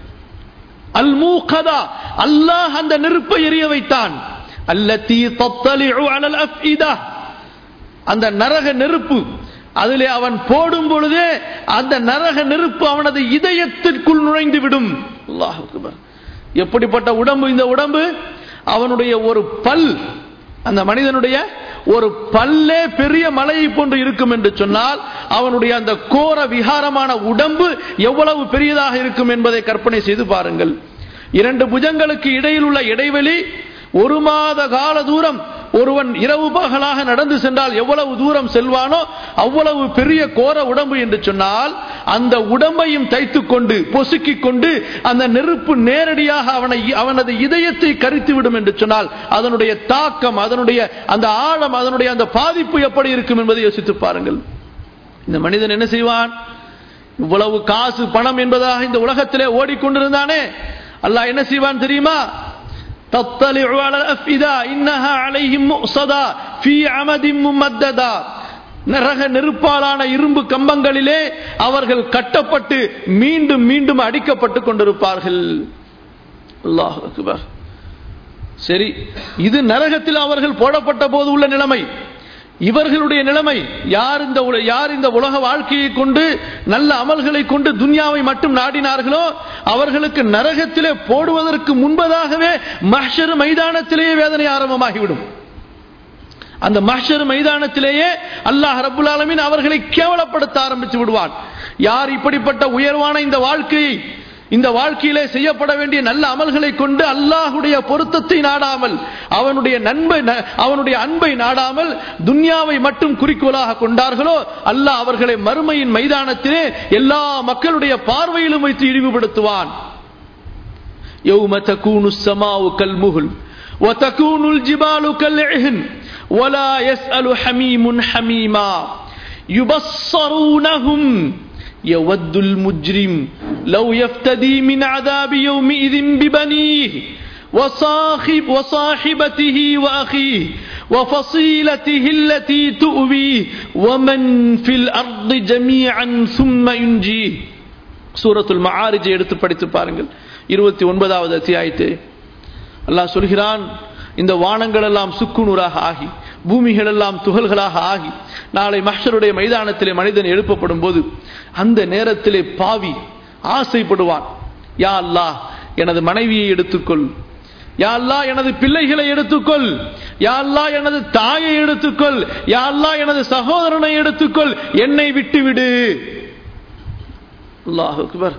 அல் மூகதா அல்லாஹ் அந்த நெருப்பை எரிய வைத்தான் அல்லத்தி தத்தலிஉ அலல் அஃஇதா அந்த நரக நெருப்பு அதிலே அவன் போடும் பொழுதே அந்த நரக நெருப்பு அவனது இதயத்திற்குள் நுழைந்து விடும் அல்லாஹ் எப்படிப்பட்ட உடம்பு இந்த உடம்பு அவனுடைய ஒரு பல் அந்த மனிதனுடைய ஒரு பல்லே பெரிய மலையை போன்று இருக்கும் என்று சொன்னால் அவனுடைய அந்த கோர விகாரமான உடம்பு எவ்வளவு பெரியதாக இருக்கும் என்பதை கற்பனை செய்து பாருங்கள் இரண்டு புஜங்களுக்கு இடையில் உள்ள இடைவெளி ஒரு மாத கால தூரம் ஒருவன் இரவு பகலாக நடந்து சென்றால் எவ்வளவு தூரம் செல்வானோ அவ்வளவு பெரிய கோர உடம்பு என்று சொன்னால் அந்த உடம்பையும் தைத்துக் கொண்டு பொசுக்கிக் கொண்டு அந்த நெருப்பு நேரடியாக அவனை அவனது இதயத்தை கரித்து விடும் என்று சொன்னால் அதனுடைய தாக்கம் அதனுடைய அந்த ஆழம் அதனுடைய அந்த பாதிப்பு எப்படி இருக்கும் என்பதை யோசித்து பாருங்கள் இந்த மனிதன் என்ன செய்வான் இவ்வளவு காசு பணம் என்பதாக இந்த உலகத்திலே ஓடிக்கொண்டிருந்தானே அல்லாஹ் என்ன செய்வான் தெரியுமா تطلع على الأفئدة إنها عليهم مؤصدة في عمد ممددة நரக நெருப்பாலான இரும்பு கம்பங்களிலே அவர்கள் கட்டப்பட்டு மீண்டும் மீண்டும் அடிக்கப்பட்டு கொண்டிருப்பார்கள் அல்லாஹ் அக்பர் சரி இது நரகத்தில் அவர்கள் போடப்பட்ட போது உள்ள நிலைமை இவர்களுடைய நிலைமை யார் இந்த யார் இந்த உலக வாழ்க்கையை கொண்டு நல்ல அமல்களை கொண்டு துன்யாவை மட்டும் நாடினார்களோ அவர்களுக்கு நரகத்திலே போடுவதற்கு முன்பதாகவே மஹ்ஷர் மைதானத்திலேயே வேதனை ஆரம்பமாகிவிடும் அந்த மஹ்ஷர் மைதானத்திலேயே அல்லாஹ் ரபுல் ஆலமின் அவர்களை கேவலப்படுத்த ஆரம்பித்து விடுவான் யார் இப்படிப்பட்ட உயர்வான இந்த வாழ்க்கையை இந்த வாழ்க்கையிலே செய்யப்பட வேண்டிய நல்ல அமல்களை கொண்டு அல்லாஹுடைய பொருத்தத்தை நாடாமல் அவனுடைய நண்பை அவனுடைய அன்பை நாடாமல் துன்யாவை மட்டும் குறிக்கோளாக கொண்டார்களோ அல்லாஹ் அவர்களை மறுமையின் மைதானத்திலே எல்லா மக்களுடைய பார்வையிலும் வைத்து இழிவுபடுத்துவான் يوم تكون السماء كالمهل وتكون الجبال كالعهن ولا يسأل حميم حميما يبصرونهم يود المجرم لو يفتدي من عذاب يومئذ ببنيه وصاحب وصاحبته وأخيه وفصيلته التي تؤويه ومن في الأرض جميعا ثم ينجيه سورة المعارج எடுத்து படித்து பாருங்கள் இருபத்தி ஒன்பதாவது அத்தியாயத்தை அல்லாஹ் சொல்கிறான் இந்த வானங்கள் எல்லாம் சுக்குநூறாக ஆகி பூமிகள் எல்லாம் துகள்களாக ஆகி நாளை மஹருடைய மைதானத்திலே மனிதன் எழுப்பப்படும் போது அந்த நேரத்திலே பாவி ஆசைப்படுவான் யா அல்லாஹ் எனது மனைவியை எடுத்துக்கொள் யா அல்லாஹ் எனது பிள்ளைகளை எடுத்துக்கொள் யா அல்லாஹ் எனது தாயை எடுத்துக்கொள் யா அல்லாஹ் எனது சகோதரனை எடுத்துக்கொள் என்னை விட்டுவிடு அல்லாஹ் அக்பர்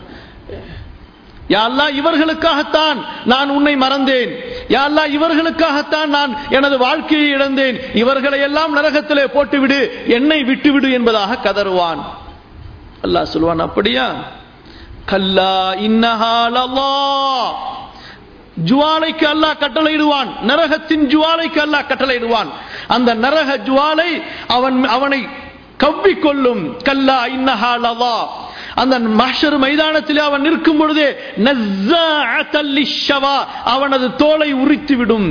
யா அல்லா இவர்களுக்காகத்தான் நான் உன்னை மறந்தேன் யா அல்லா இவர்களுக்காகத்தான் நான் எனது வாழ்க்கையை இழந்தேன் இவர்களை எல்லாம் நரகத்திலே போட்டுவிடு என்னை விட்டுவிடு என்பதாக கதறுவான் அல்லாஹ் சொல்வான் அப்படியா கல்லா இன்னஹாலல்லா ஜுவாலைக்கு அல்லாஹ் கட்டளையிடுவான் நரகத்தின் ஜுவாலைக்கு அல்லாஹ் கட்டளையிடுவான் அந்த நரக ஜுவாலை அவன் அவனை கவ்விக்கொள்ளும் கல்லா இன்னஹாலல்லா அந்த மஹர் மைதானத்தில் அவன் நிற்கும் பொழுதே அவனது தோலை உரித்துவிடும்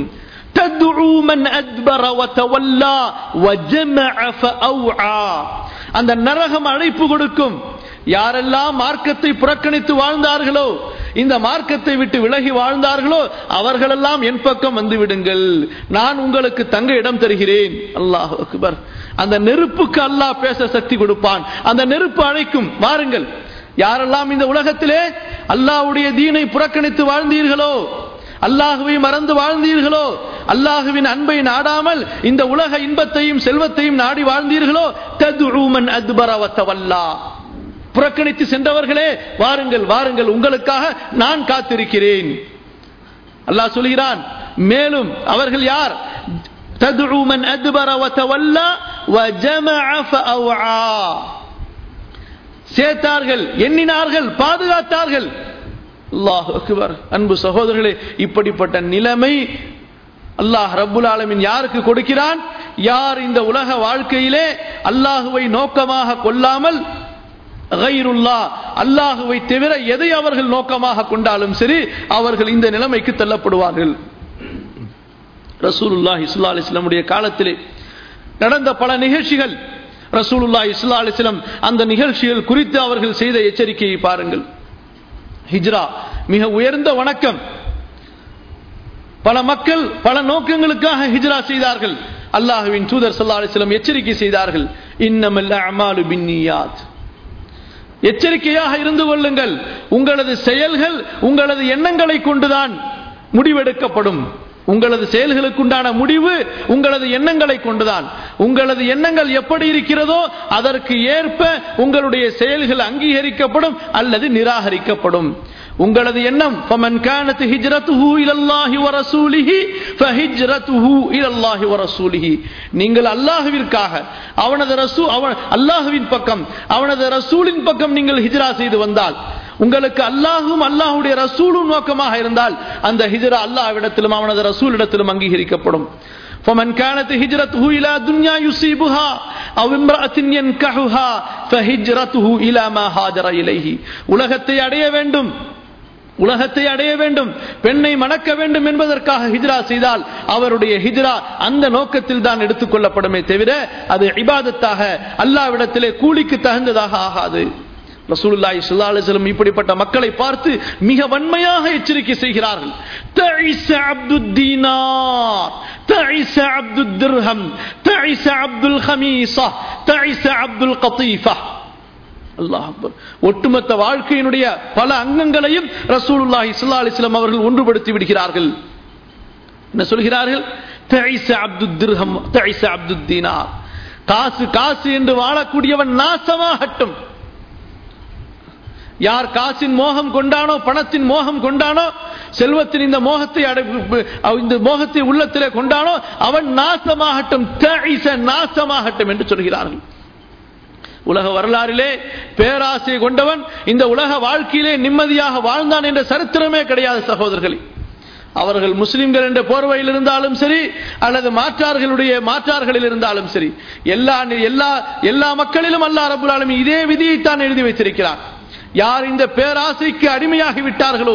அந்த நரகம் அழைப்பு கொடுக்கும் யாரெல்லாம் மார்க்கத்தை புறக்கணித்து வாழ்ந்தார்களோ இந்த மார்க்கத்தை விட்டு விலகி வாழ்ந்தார்களோ அவர்களெல்லாம் என் பக்கம் வந்து விடுங்கள் நான் உங்களுக்கு தங்க இடம் தருகிறேன் அல்லாஹ் அக்பர் அந்த நெருப்புக்கு அல்லாஹ் பேச சக்தி கொடுப்பான் அந்த நெருப்பு அழைக்கும் வாருங்கள் யாரெல்லாம் இந்த உலகத்திலே அல்லாஹ்வுடைய தீனை புறக்கணித்து வாழ்ந்தீர்களோ அல்லாஹுவை மறந்து வாழ்ந்தீர்களோ அல்லாஹுவின் அன்பை நாடாமல் இந்த உலக இன்பத்தையும் செல்வத்தையும் நாடி வாழ்ந்தீர்களோ ததுமன் அத்பரவத்தவல்லா புறக்கணித்து சென்றவர்களே வாருங்கள் வாருங்கள் உங்களுக்காக நான் காத்திருக்கிறேன் அல்லாஹ் சொல்கிறான் மேலும் அவர்கள் யார் ததுமன் அத்பர வத்தவல்லா வஜமஅ ஃபஅவஆ சேர்த்தார்கள் எண்ணினார்கள் பாதுகாத்தார்கள் அல்லாஹ் அக்பர் அன்பு சகோதரர்களே இப்படிப்பட்ட நிலைமை அல்லாஹ் ரப்புல் ஆலமின் யாருக்கு கொடுக்கிறான் யார் இந்த உலக வாழ்க்கையிலே அல்லாஹுவை நோக்கமாக கொள்ளாமல் கைருல்லா அல்லாஹுவை தவிர எதை அவர்கள் நோக்கமாக கொண்டாலும் சரி அவர்கள் இந்த நிலைமைக்கு தள்ளப்படுவார்கள் ரசூலுல்லா இஸ்லா அலிஸ்லமுடைய காலத்திலே நடந்த பல நிகழ்ச்சிகள் ரசூலுல்லா இஸ்லா அலிஸ்லம் அந்த நிகழ்ச்சிகள் குறித்து அவர்கள் செய்த எச்சரிக்கையை பாருங்கள் ஹிஜ்ரா மிக உயர்ந்த வணக்கம் பல மக்கள் பல நோக்கங்களுக்காக ஹிஜ்ரா செய்தார்கள் அல்லாஹுவின் தூதர் சல்லா அலிஸ்லம் எச்சரிக்கை செய்தார்கள் இன்னமல் அமாலு பின்னியாத் எச்சரிக்கையாக இருந்து கொள்ளுங்கள் உங்களது செயல்கள் உங்களது எண்ணங்களை கொண்டுதான் முடிவெடுக்கப்படும் உங்களது செயல்களுக்குண்டான முடிவு உங்களது எண்ணங்களை கொண்டுதான் உங்களது எண்ணங்கள் எப்படி இருக்கிறதோ அதற்கு ஏற்ப உங்களுடைய செயல்கள் அங்கீகரிக்கப்படும் அல்லது நிராகரிக்கப்படும் உங்களது எண்ணம் فمن كانت هجرته الى الله ورسوله فهجرته الى الله ورسوله நீங்கள் அல்லாஹ்விற்காக அவனது ரசூ அவன் அல்லாஹ்வின் பக்கம் அவனது ரசூலின் பக்கம் நீங்கள் ஹிஜ்ரா செய்து வந்தால் உங்களுக்கு அல்லாஹும் அல்லாஹுடைய ரசூலும் நோக்கமாக இருந்தால் அந்த ஹிஜ்ரா அல்லாஹ்விடத்திலும் அவனது ரசூலிடத்திலும் அங்கீகரிக்கப்படும் فمن كانت هجرته إلى دنيا يصيبها أو امرأة ينكحها فهجرته إلى ما هاجر إليه உலகத்தை அடைய வேண்டும் உலகத்தை அடைய வேண்டும் பெண்ணை மணக்க வேண்டும் என்பதற்காக ஹிஜ்ரா செய்தால் அவருடைய ஹிஜ்ரா அந்த நோக்கத்தில் தான் எடுத்துக்கொள்ளப்படுமே தவிர அது இபாதத்தாக அல்லாவிடத்திலே கூலிக்கு தகுந்ததாக ஆகாது ரசூலுல்லாஹி ஸல்லல்லாஹு அலைஹி வஸல்லம் இப்படிப்பட்ட மக்களை பார்த்து மிக வன்மையாக எச்சரிக்கை செய்கிறார்கள் தஇஸ அப்துத் தீனார் தஇஸ அப்துத் திர்ஹம் தஇஸ அப்துல் ஹமீஸா தஇஸ அப்துல் கதீஃபா அல்லாஹ் அக்பர் ஒட்டுமொத்த வாழ்க்கையினுடைய பல அங்கங்களையும் ரசூலுல்லாஹி ஸல்லல்லாஹு அலைஹி வஸல்லம் அவர்கள் ஒன்றுபடுத்தி விடுகிறார்கள் என்ன சொல்கிறார்கள் தஇஸ அப்துத் திர்ஹம் தஇஸ அப்துத் தீனார் காசு காசு என்று வாழக்கூடியவன் நாசமாகட்டும் யார் காசின் மோகம் கொண்டானோ பணத்தின் மோகம் கொண்டானோ செல்வத்தின் இந்த மோகத்தை இந்த மோகத்தை உள்ளத்திலே கொண்டானோ அவன் நாசமாகட்டும் நாசமாகட்டும் என்று சொல்கிறார்கள் உலக வரலாறிலே பேராசை கொண்டவன் இந்த உலக வாழ்க்கையிலே நிம்மதியாக வாழ்ந்தான் என்ற சரித்திரமே கிடையாது சகோதரர்களே அவர்கள் முஸ்லிம்கள் என்ற போர்வையில் இருந்தாலும் சரி அல்லது மாற்றார்களுடைய மாற்றார்களில் இருந்தாலும் சரி எல்லா எல்லா எல்லா மக்களிலும் அல்லா ரபுல் ஆலமி இதே விதியைத்தான் எழுதி வைத்திருக்கிறார் யார் இந்த பேராசைக்கு அடிமையாகி விட்டார்களோ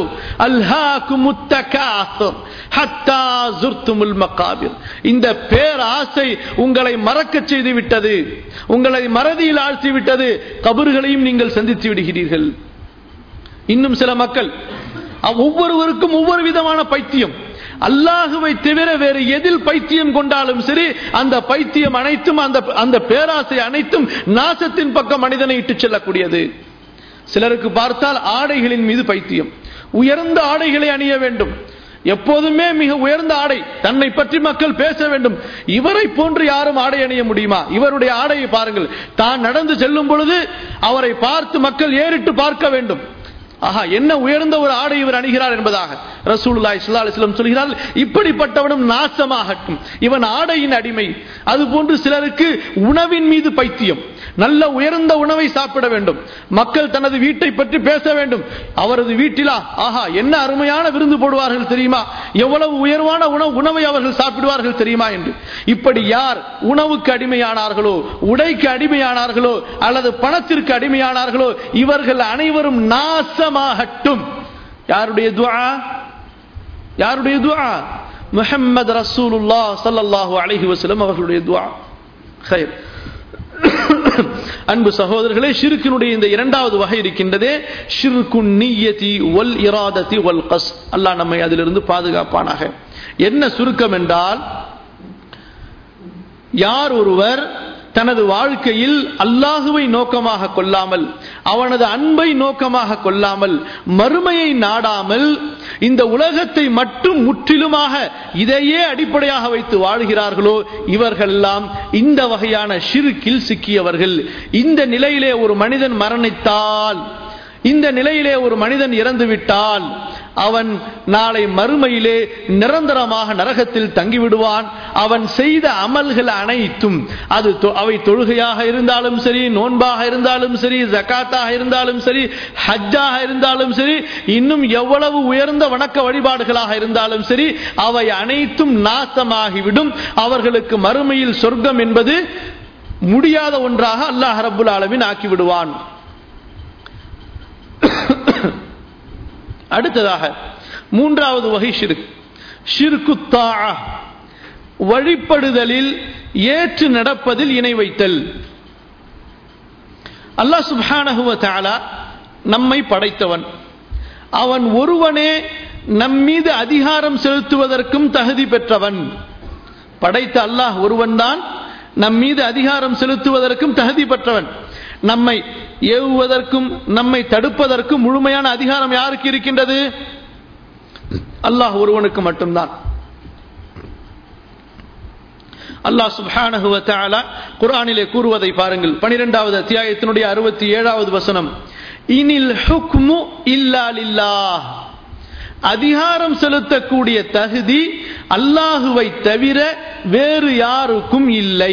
அல்ஹாக்கு இந்த பேராசை உங்களை மறக்க செய்து விட்டது உங்களை மறதியில் ஆழ்த்தி விட்டது கபர்களையும் நீங்கள் சந்தித்து விடுகிறீர்கள் இன்னும் சில மக்கள் ஒவ்வொருவருக்கும் ஒவ்வொரு விதமான பைத்தியம் அல்லாஹுவை தவிர வேறு எதில் பைத்தியம் கொண்டாலும் சரி அந்த பைத்தியம் அனைத்தும் அந்த அந்த பேராசை அனைத்தும் நாசத்தின் பக்கம் மனிதனை இட்டுச் செல்லக்கூடியது சிலருக்கு பார்த்தால் ஆடைகளின் மீது பைத்தியம் உயர்ந்த ஆடைகளை அணிய வேண்டும் எப்போதுமே மிக உயர்ந்த ஆடை தன்னை பற்றி மக்கள் பேச வேண்டும் இவரை போன்று யாரும் ஆடை அணிய முடியுமா இவருடைய ஆடையை பாருங்கள் தான் நடந்து செல்லும் பொழுது அவரை பார்த்து மக்கள் ஏறிட்டு பார்க்க வேண்டும் ஆஹா என்ன உயர்ந்த ஒரு ஆடை இவர் அணிகிறார் என்பதாக ரசூலுல்லாஹி ஸல்லல்லாஹு அலைஹி வஸல்லம் சொல்கிறார் இப்படிப்பட்டவனும் நாசமாகட்டும் இவன் ஆடையின் அடிமை அதுபோன்று சிலருக்கு உணவின் மீது பைத்தியம் நல்ல உயர்ந்த உணவை சாப்பிட வேண்டும் மக்கள் தனது வீட்டை பற்றி பேச வேண்டும் அவரது வீட்டிலா ஆஹா என்ன அருமையான விருந்து போடுவார்கள் தெரியுமா எவ்வளவு உயர்வான உணவு உணவை அவர்கள் சாப்பிடுவார்கள் தெரியுமா என்று இப்படி யார் உணவுக்கு அடிமையானார்களோ உடைக்கு அடிமையானார்களோ அல்லது பணத்திற்கு அடிமையானார்களோ இவர்கள் அனைவரும் நாசமாகட்டும் யாருடைய துஆ யாருடைய துஆ முஹம்மது ரசூலுல்லாஹ் ஸல்லல்லாஹு அலைஹி வஸல்லம் அவர்களுடைய துஆ خير அன்பு சகோதரர்களே ஷிருக்கினுடைய இந்த இரண்டாவது வகை இருக்கின்றதே ஷிர்குன் நீயதி ஒல் இராததி ஒல் கஸ் அல்லாஹ் நம்மை அதிலிருந்து பாதுகாப்பானாக என்ன சுருக்கம் என்றால் யார் ஒருவர் தனது வாழ்க்கையில் அல்லாஹுவை நோக்கமாக கொள்ளாமல் அவனது அன்பை நோக்கமாக கொள்ளாமல் மறுமையை நாடாமல் இந்த உலகத்தை மட்டும் முற்றிலுமாக இதையே அடிப்படையாக வைத்து வாழ்கிறார்களோ இவர்களெல்லாம் இந்த வகையான ஷிருக்கில் சிக்கியவர்கள் இந்த நிலையிலே ஒரு மனிதன் மரணித்தால் இந்த நிலையிலே ஒரு மனிதன் இறந்து விட்டால் அவன் நாளை மறுமையிலே நிரந்தரமாக நரகத்தில் தங்கிவிடுவான் அவன் செய்த அமல்கள் அனைத்தும் அது அவை தொழுகையாக இருந்தாலும் சரி நோன்பாக இருந்தாலும் சரி ஜக்காத்தாக இருந்தாலும் சரி ஹஜ்ஜாக இருந்தாலும் சரி இன்னும் எவ்வளவு உயர்ந்த வணக்க வழிபாடுகளாக இருந்தாலும் சரி அவை அனைத்தும் நாசமாகிவிடும் அவர்களுக்கு மறுமையில் சொர்க்கம் என்பது முடியாத ஒன்றாக அல்லாஹ் ரபுல் ஆலமின் ஆக்கிவிடுவான் அடுத்ததாக மூன்றாவது வகை ஷிர்க் ஷிர்குத்தா வழிபடுதலில் ஏற்று நடப்பதில் இணை வைத்தல் அல்லாஹ் சுப்ஹானஹுவ தாலா நம்மை படைத்தவன் அவன் ஒருவனே நம்மீது அதிகாரம் செலுத்துவதற்கும் தகுதி பெற்றவன் படைத்த அல்லாஹ் ஒருவன்தான் நம் மீது அதிகாரம் செலுத்துவதற்கும் தகுதி பெற்றவன் நம்மை ஏவுவதற்கும் நம்மை தடுப்பதற்கும் முழுமையான அதிகாரம் யாருக்கு இருக்கின்றது அல்லாஹ் ஒருவனுக்கு மட்டும்தான் அல்லாஹ் சுப்ஹானஹு வ தஆலா குர்ஆனிலே கூறுவதை பாருங்கள் 12வது அத்தியாயத்தினுடைய 67வது வசனம் இனில் ஹுக்மு இல்லா லில்லாஹ் அதிகாரம் செலுத்தக்கூடிய தகுதி அல்லாஹுவை தவிர வேறு யாருக்கும் இல்லை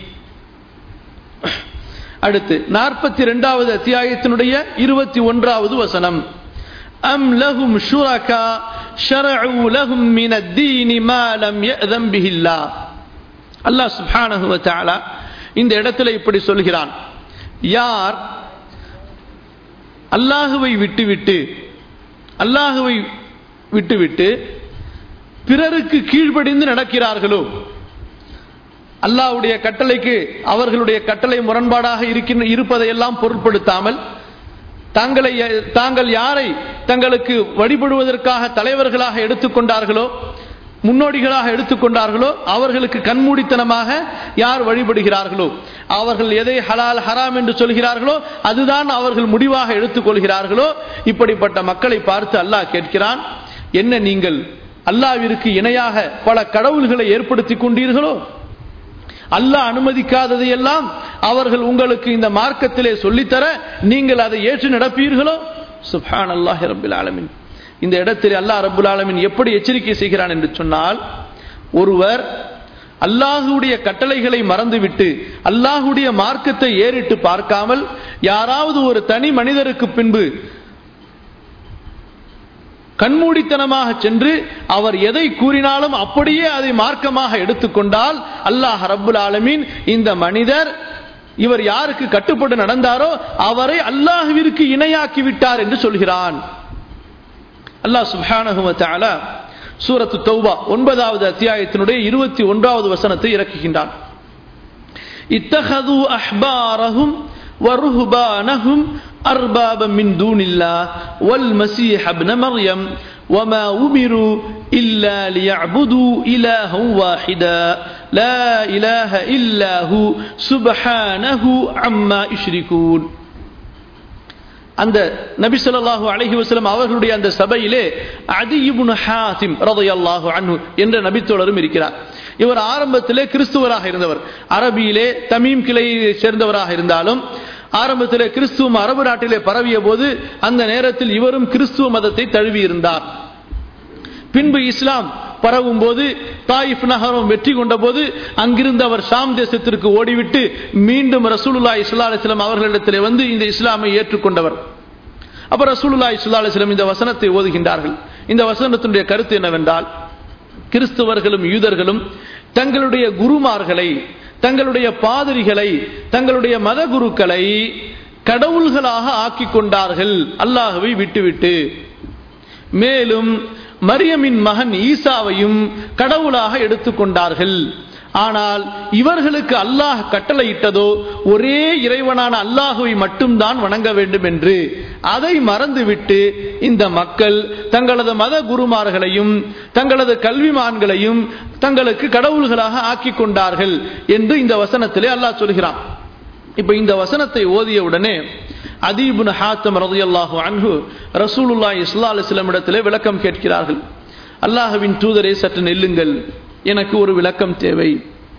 அடுத்து நாற்பத்தி ரெண்டாவது அத்தியாயத்தினுடைய இருபத்தி ஒன்றாவது வசனம் அம் லஹும் ஷுரகா ஷரஉ லஹும் மின الدين ما لم يأذن به الله அல்லாஹ் சுப்ஹானஹு வ தஆலா இந்த இடத்துல இப்படி சொல்கிறான் யார் அல்லாஹுவை விட்டுவிட்டு அல்லாஹுவை விட்டுவிட்டு பிறருக்கு கீழ்ப்படிந்து நடக்கிறார்களோ அல்லாஹ்வுடைய கட்டளைக்கு அவர்களுடைய கட்டளை முரண்பாடாக இருக்கின்ற இருப்பதையெல்லாம் பொருட்படுத்தாமல் தாங்களை தாங்கள் யாரை தங்களுக்கு வழிபடுவதற்காக தலைவர்களாக எடுத்துக்கொண்டார்களோ முன்னோடிகளாக எடுத்துக்கொண்டார்களோ அவர்களுக்கு கண்மூடித்தனமாக யார் வழிபடுகிறார்களோ அவர்கள் எதை ஹலால் ஹராம் என்று சொல்கிறார்களோ அதுதான் அவர்கள் முடிவாக எடுத்துக்கொள்கிறார்களோ இப்படிப்பட்ட மக்களை பார்த்து அல்லாஹ் கேட்கிறான் என்ன நீங்கள் அல்லாவிற்கு இணையாக பல கடவுள்களை ஏற்படுத்தி கொண்டீர்களோ அல்லாஹ் அனுமதிக்காததையெல்லாம் அவர்கள் உங்களுக்கு இந்த மார்க்கத்திலே சொல்லித்தர நீங்கள் அதை ஏற்று நடப்பீர்களோ சுப்ஹான் அல்லாஹ் ரபில் ஆலமின் இந்த இடத்தில் அல்லாஹ் ரபுல் ஆலமின் எப்படி எச்சரிக்கை செய்கிறான் என்று சொன்னால் ஒருவர் அல்லாஹுடைய கட்டளைகளை மறந்துவிட்டு அல்லாஹுடைய மார்க்கத்தை ஏறிட்டு பார்க்காமல் யாராவது ஒரு தனி மனிதருக்கு பின்பு கண்மூடித்தனமாக சென்று அவர் எதை கூறினாலும் அப்படியே அதை மார்க்கமாக எடுத்துக்கொண்டால் அல்லாஹ் ரப்புல் ஆலமீன் இந்த மனிதர் இவர் யாருக்கு கட்டுப்பட்டு நடந்தாரோ அவரை அல்லாஹுவிற்கு இணையாக்கி விட்டார் என்று சொல்கிறான் அல்லாஹ் சுப்ஹானஹு வ தஆலா சூரத்து தௌபா ஒன்பதாவது அத்தியாயத்தினுடைய இருபத்தி ஒன்றாவது வசனத்தை இறக்குகின்றான் இத்தஹது அஹ்பாரஹும் ورهبانهم أربابا من دون الله والمسيح ابن مريم وما أمروا إلا ليعبدوا إلها واحدا لا إله إلا هو سبحانه عما يشركون அந்த நபி சொல்லாஹு அலஹி வசலம் அவர்களுடைய அந்த சபையிலே அதிபுன் ஹாசிம் ரதையல்லாஹு அன்ஹு என்ற நபித்தோழரும் இருக்கிறார் இவர் ஆரம்பத்திலே கிறிஸ்துவராக இருந்தவர் அரபியிலே தமீம் கிளையை சேர்ந்தவராக இருந்தாலும் ஆரம்பத்திலே கிறிஸ்துவம் அரபு நாட்டிலே பரவிய போது அந்த நேரத்தில் இவரும் கிறிஸ்துவ மதத்தை தழுவி இருந்தார் பின்பு இஸ்லாம் பரவும் போது தாயிஃப் நகரம் வெற்றி கொண்ட போது அங்கிருந்து அவர் ஷாம் தேசத்திற்கு ஓடிவிட்டு மீண்டும் ரசூலுல்லா இஸ்லா அலிஸ்லாம் அவர்களிடத்திலே வந்து இந்த இஸ்லாமை ஏற்றுக்கொண்டவர் அப்ப ரசூலுல்லா இஸ்லா அலிஸ்லாம் இந்த வசனத்தை ஓதுகின்றார்கள் இந்த வசனத்தினுடைய கருத்து என்னவென்றால் கிறிஸ்தவர்களும் யூதர்களும் தங்களுடைய குருமார்களை தங்களுடைய பாதிரிகளை தங்களுடைய மத குருக்களை கடவுள்களாக ஆக்கிக் கொண்டார்கள் அல்லாஹுவை விட்டுவிட்டு மேலும் மரியமின் மகன் ஈசாவையும் கடவுளாக எடுத்துக்கொண்டார்கள் ஆனால் இவர்களுக்கு அல்லாஹ் கட்டளையிட்டதோ ஒரே இறைவனான அல்லாஹுவை மட்டும்தான் வணங்க வேண்டும் என்று அதை மறந்துவிட்டு இந்த மக்கள் தங்களது மத குருமார்களையும் தங்களது கல்விமான்களையும் தங்களுக்கு கடவுள்களாக ஆக்கிக் கொண்டார்கள் என்று இந்த வசனத்திலே அல்லாஹ் சொல்கிறான் இப்ப இந்த வசனத்தை ஓதிய உடனே அதீபுன் ஹாத்தம் ரதியல்லாஹு அன்ஹு ரசூலுல்லா இஸ்லா அலிஸ்லாம் இடத்திலே விளக்கம் கேட்கிறார்கள் அல்லாஹுவின் தூதரை சற்று நெல்லுங்கள் எனக்கு ஒரு விளக்கம் தேவை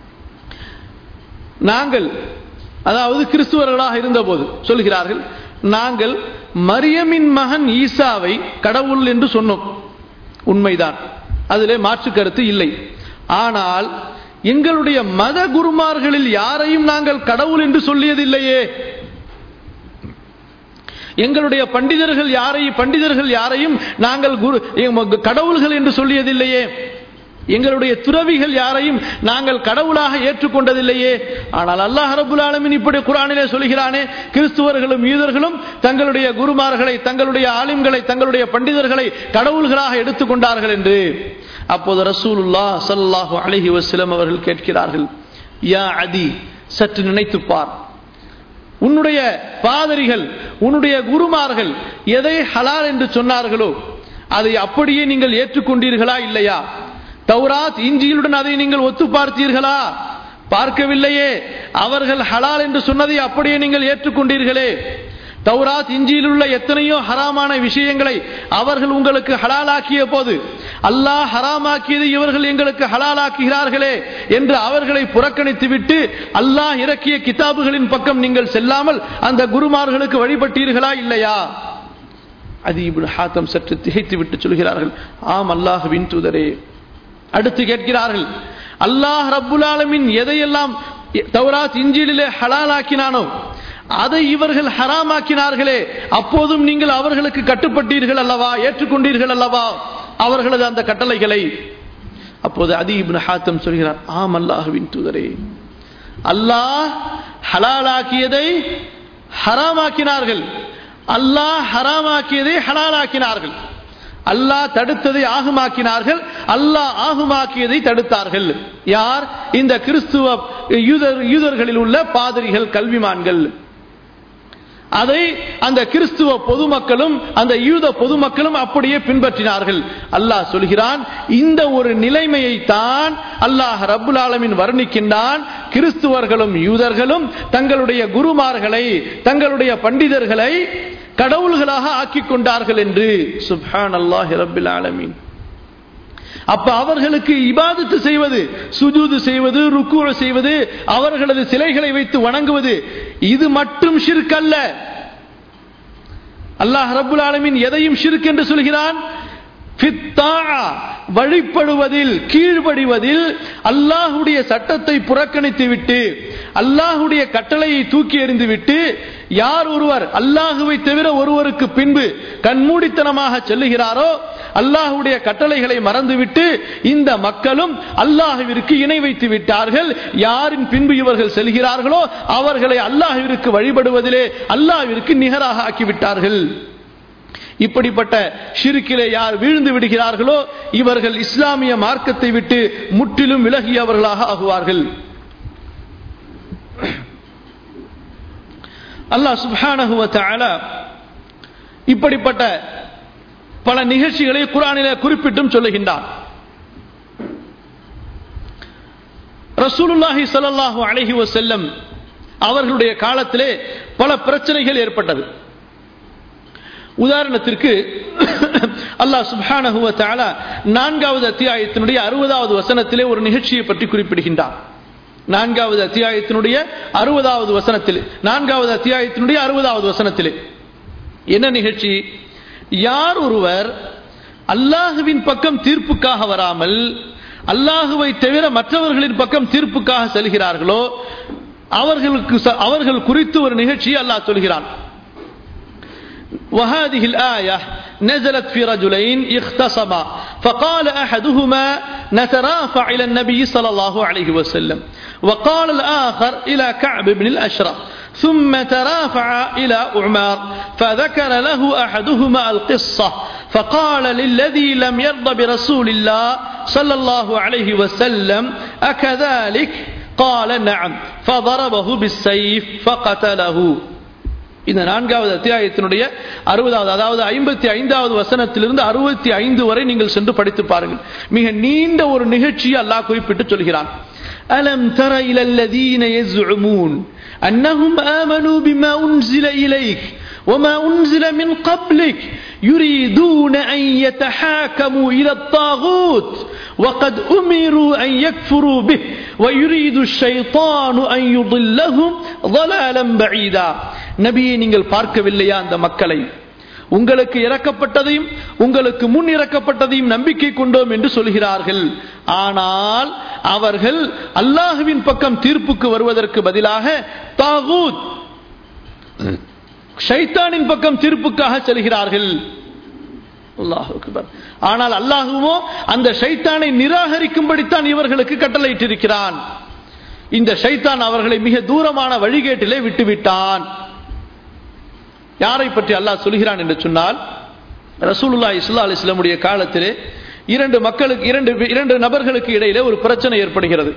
நாங்கள் அதாவது கிறிஸ்துவர்களாக இருந்தபோது சொல்கிறார்கள் நாங்கள் மரியமின் மகன் ஈசாவை கடவுள் என்று சொன்னோம் உண்மைதான் அதிலே மாற்று கருத்து இல்லை ஆனால் எங்களுடைய மத குருமார்களில் யாரையும் நாங்கள் கடவுள் என்று சொல்லியதில்லையே எங்களுடைய பண்டிதர்கள் யாரையும் பண்டிதர்கள் யாரையும் நாங்கள் குரு கடவுள்கள் என்று சொல்லியதில்லையே எங்களுடைய துறவிகள் யாரையும் நாங்கள் கடவுளாக ஏற்றுக்கொண்டதில்லையே ஆனால் அல்லாஹ் ரபுல் ஆலமின் இப்படி குரானிலே சொல்கிறானே கிறிஸ்துவர்களும் யூதர்களும் தங்களுடைய குருமார்களை தங்களுடைய ஆலிம்களை தங்களுடைய பண்டிதர்களை கடவுள்களாக எடுத்துக்கொண்டார்கள் என்று அப்போது ரசூலுல்லா சல்லாஹு அலஹி வஸ்லம் அவர்கள் கேட்கிறார்கள் யா அதி சற்று நினைத்துப்பார் உன்னுடைய பாதரிகள் உன்னுடைய குருமார்கள் எதை ஹலால் என்று சொன்னார்களோ அதை அப்படியே நீங்கள் ஏற்றுக்கொண்டீர்களா இல்லையா தௌராத் இஞ்சியுடன் அதை நீங்கள் ஒத்து பார்த்தீர்களா பார்க்கவில்லையே அவர்கள் ஹலால் என்று சொன்னதை அப்படியே நீங்கள் ஏற்றுக்கொண்டீர்களே தௌராத் இஞ்சியில் உள்ள எத்தனையோ ஹராமான விஷயங்களை அவர்கள் உங்களுக்கு ஹலாலாக்கிய போது அல்லாஹ் ஹராமாக்கியது இவர்கள் எங்களுக்கு ஹலாலாக்குகிறார்களே என்று அவர்களை புறக்கணித்து விட்டு அல்லாஹ் இறக்கிய கிதாபுகளின் பக்கம் நீங்கள் செல்லாமல் அந்த குருமார்களுக்கு வழிபட்டீர்களா இல்லையா அது இப்படி ஹாத்தம் சற்று திகைத்து விட்டு சொல்கிறார்கள் ஆம் அல்லாஹுவின் தூதரே அடுத்து கேட்கிறார்கள் அல்லாஹ் ரப்புல் ஆலமின் எதையெல்லாம் தௌராத் இஞ்சிலே ஹலாலாக்கினானோ அதை இவர்கள் ஹராமாக்கினார்களே அப்போதும் நீங்கள் அவர்களுக்கு கட்டுப்பட்டீர்கள் அல்லவா ஏற்றுக்கொண்டீர்கள் அல்லவா அவர்களது அந்த கட்டளைகளை அப்போது அதி இப்னு ஹாத்தம் சொல்கிறார் ஆம் அல்லாஹுவின் தூதரே அல்லாஹ் ஹலாலாக்கியதை ஹராமாக்கினார்கள் அல்லாஹ் ஹராமாக்கியதை ஹலாலாக்கினார்கள் அல்லாஹ் தடுத்ததை ஆகுமாக்கினார்கள் அல்லாஹ் ஆகுமாக்கியதை தடுத்தார்கள் யார் இந்த கிறிஸ்துவ யூதர் யூதர்களில் உள்ள பாதிரிகள் கல்விமான்கள் அதை அந்த கிறிஸ்துவ பொதுமக்களும் அந்த யூத பொதுமக்களும் அப்படியே பின்பற்றினார்கள் அல்லாஹ் சொல்கிறான் இந்த ஒரு நிலைமையை தான் அல்லாஹ் ரப்புல் ஆலமின் வர்ணிக்கின்றான் கிறிஸ்துவர்களும் யூதர்களும் தங்களுடைய குருமார்களை தங்களுடைய பண்டிதர்களை கடவுள்களாக ஆக்கிக் கொண்டார்கள் என்று சுப்ஹான் அல்லாஹ் ரபில் ஆலமீன் அப்ப அவர்களுக்கு இபாதத்து செய்வது சுஜூது செய்வது ருக்கு செய்வது அவர்களது சிலைகளை வைத்து வணங்குவது இது மட்டும் ஷிர்க் அல்ல அல்லாஹ் ரபுல் ஆலமின் எதையும் ஷிர்க் என்று சொல்கிறான் வழிபடுவதில் கீழ்படிவதில் அல்லாஹுடைய சட்டத்தை புறக்கணித்து விட்டு அல்லாஹுடைய கட்டளையை தூக்கி எறிந்து விட்டு யார் ஒருவர் அல்லாஹுவை தவிர ஒருவருக்கு பின்பு கண்மூடித்தனமாக செல்லுகிறாரோ அல்லாஹுடைய கட்டளைகளை மறந்துவிட்டு இந்த மக்களும் அல்லாஹுவிற்கு இணை வைத்து விட்டார்கள் யாரின் பின்பு இவர்கள் செல்கிறார்களோ அவர்களை அல்லாஹுவிற்கு வழிபடுவதிலே அல்லாஹ்விற்கு நிகராக ஆக்கிவிட்டார்கள் இப்படிப்பட்ட ஷிருக்கிலே யார் வீழ்ந்து விடுகிறார்களோ இவர்கள் இஸ்லாமிய மார்க்கத்தை விட்டு முற்றிலும் விலகியவர்களாக ஆகுவார்கள் அல்லாஹ் சுப்ஹானஹுவ தஆலா இப்படிப்பட்ட பல நிகழ்ச்சிகளை குரானிலே குறிப்பிட்டும் சொல்லுகின்றார் ரசூலுல்லாஹி ஸல்லல்லாஹு அலைஹி வஸல்லம் அவர்களுடைய காலத்திலே பல பிரச்சனைகள் ஏற்பட்டது உதாரணத்திற்கு அல்லாஹ் சுப்ஹானஹு வ தஆலா நான்காவது அத்தியாயத்தினுடைய அறுபதாவது வசனத்திலே ஒரு நிகழ்ச்சியை பற்றி குறிப்பிடுகின்றார் நான்காவது அத்தியாயத்தினுடைய அறுபதாவது வசனத்தில் நான்காவது அத்தியாயத்தினுடைய அறுபதாவது வசனத்திலே என்ன நிகழ்ச்சி யார் ஒருவர் அல்லாஹுவின் பக்கம் தீர்ப்புக்காக வராமல் அல்லாஹுவை தவிர மற்றவர்களின் பக்கம் தீர்ப்புக்காக செல்கிறார்களோ அவர்களுக்கு அவர்கள் குறித்து ஒரு நிகழ்ச்சியை அல்லாஹ் சொல்கிறான் وهذه الآية نزلت في رجلين اختصما فقال أحدهما نترافع إلى النبي صلى الله عليه وسلم وقال الآخر إلى كعب بن الأشرف ثم ترافع إلى أعمار فذكر له أحدهما القصة فقال للذي لم يرضى برسول الله صلى الله عليه وسلم أكذلك قال نعم فضربه بالسيف فقتله இந்த நான்காவது அத்தியாயத்தினுடைய அறுபதாவது அதாவது ஐம்பத்தி ஐந்தாவது வசனத்திலிருந்து அறுபத்தி ஐந்து வரை நீங்கள் சென்று படித்து பாருங்கள் மிக நீண்ட ஒரு நிகழ்ச்சியை அல்லாஹ் குறிப்பிட்டு சொல்கிறான் அலம் தர இல الذين يزعمون أنهم آمنوا بما أنزل إليك وما أنزل من قبلك يريدون أن يتحاكموا إلى الطاغوت وقد أمروا أن يكفروا به ويريد الشيطان أن يضلهم ضلالا بعيدا நபியை நீங்கள் பார்க்கவில்லையா அந்த மக்களை உங்களுக்கு இறக்கப்பட்டதையும் உங்களுக்கு முன் இறக்கப்பட்டதையும் நம்பிக்கை கொண்டோம் என்று சொல்கிறார்கள் ஆனால் அவர்கள் அல்லாஹுவின் பக்கம் தீர்ப்புக்கு வருவதற்கு பதிலாக தாகூத் ஷைத்தானின் பக்கம் தீர்ப்புக்காக செல்கிறார்கள் அல்லாஹ் அக்பர் ஆனால் அல்லாஹுவோ அந்த ஷைத்தானை நிராகரிக்கும்படித்தான் இவர்களுக்கு கட்டளையிட்டிருக்கிறான் இந்த ஷைத்தான் அவர்களை மிக தூரமான வழிகேட்டிலே விட்டுவிட்டான் யாரை பற்றி அல்லாஹ் சொல்கிறான் என்று சொன்னால் ரசூலுல்லா இஸ்லா அலிஸ்லமுடைய காலத்திலே இரண்டு மக்களுக்கு இரண்டு இரண்டு நபர்களுக்கு இடையிலே ஒரு பிரச்சனை ஏற்படுகிறது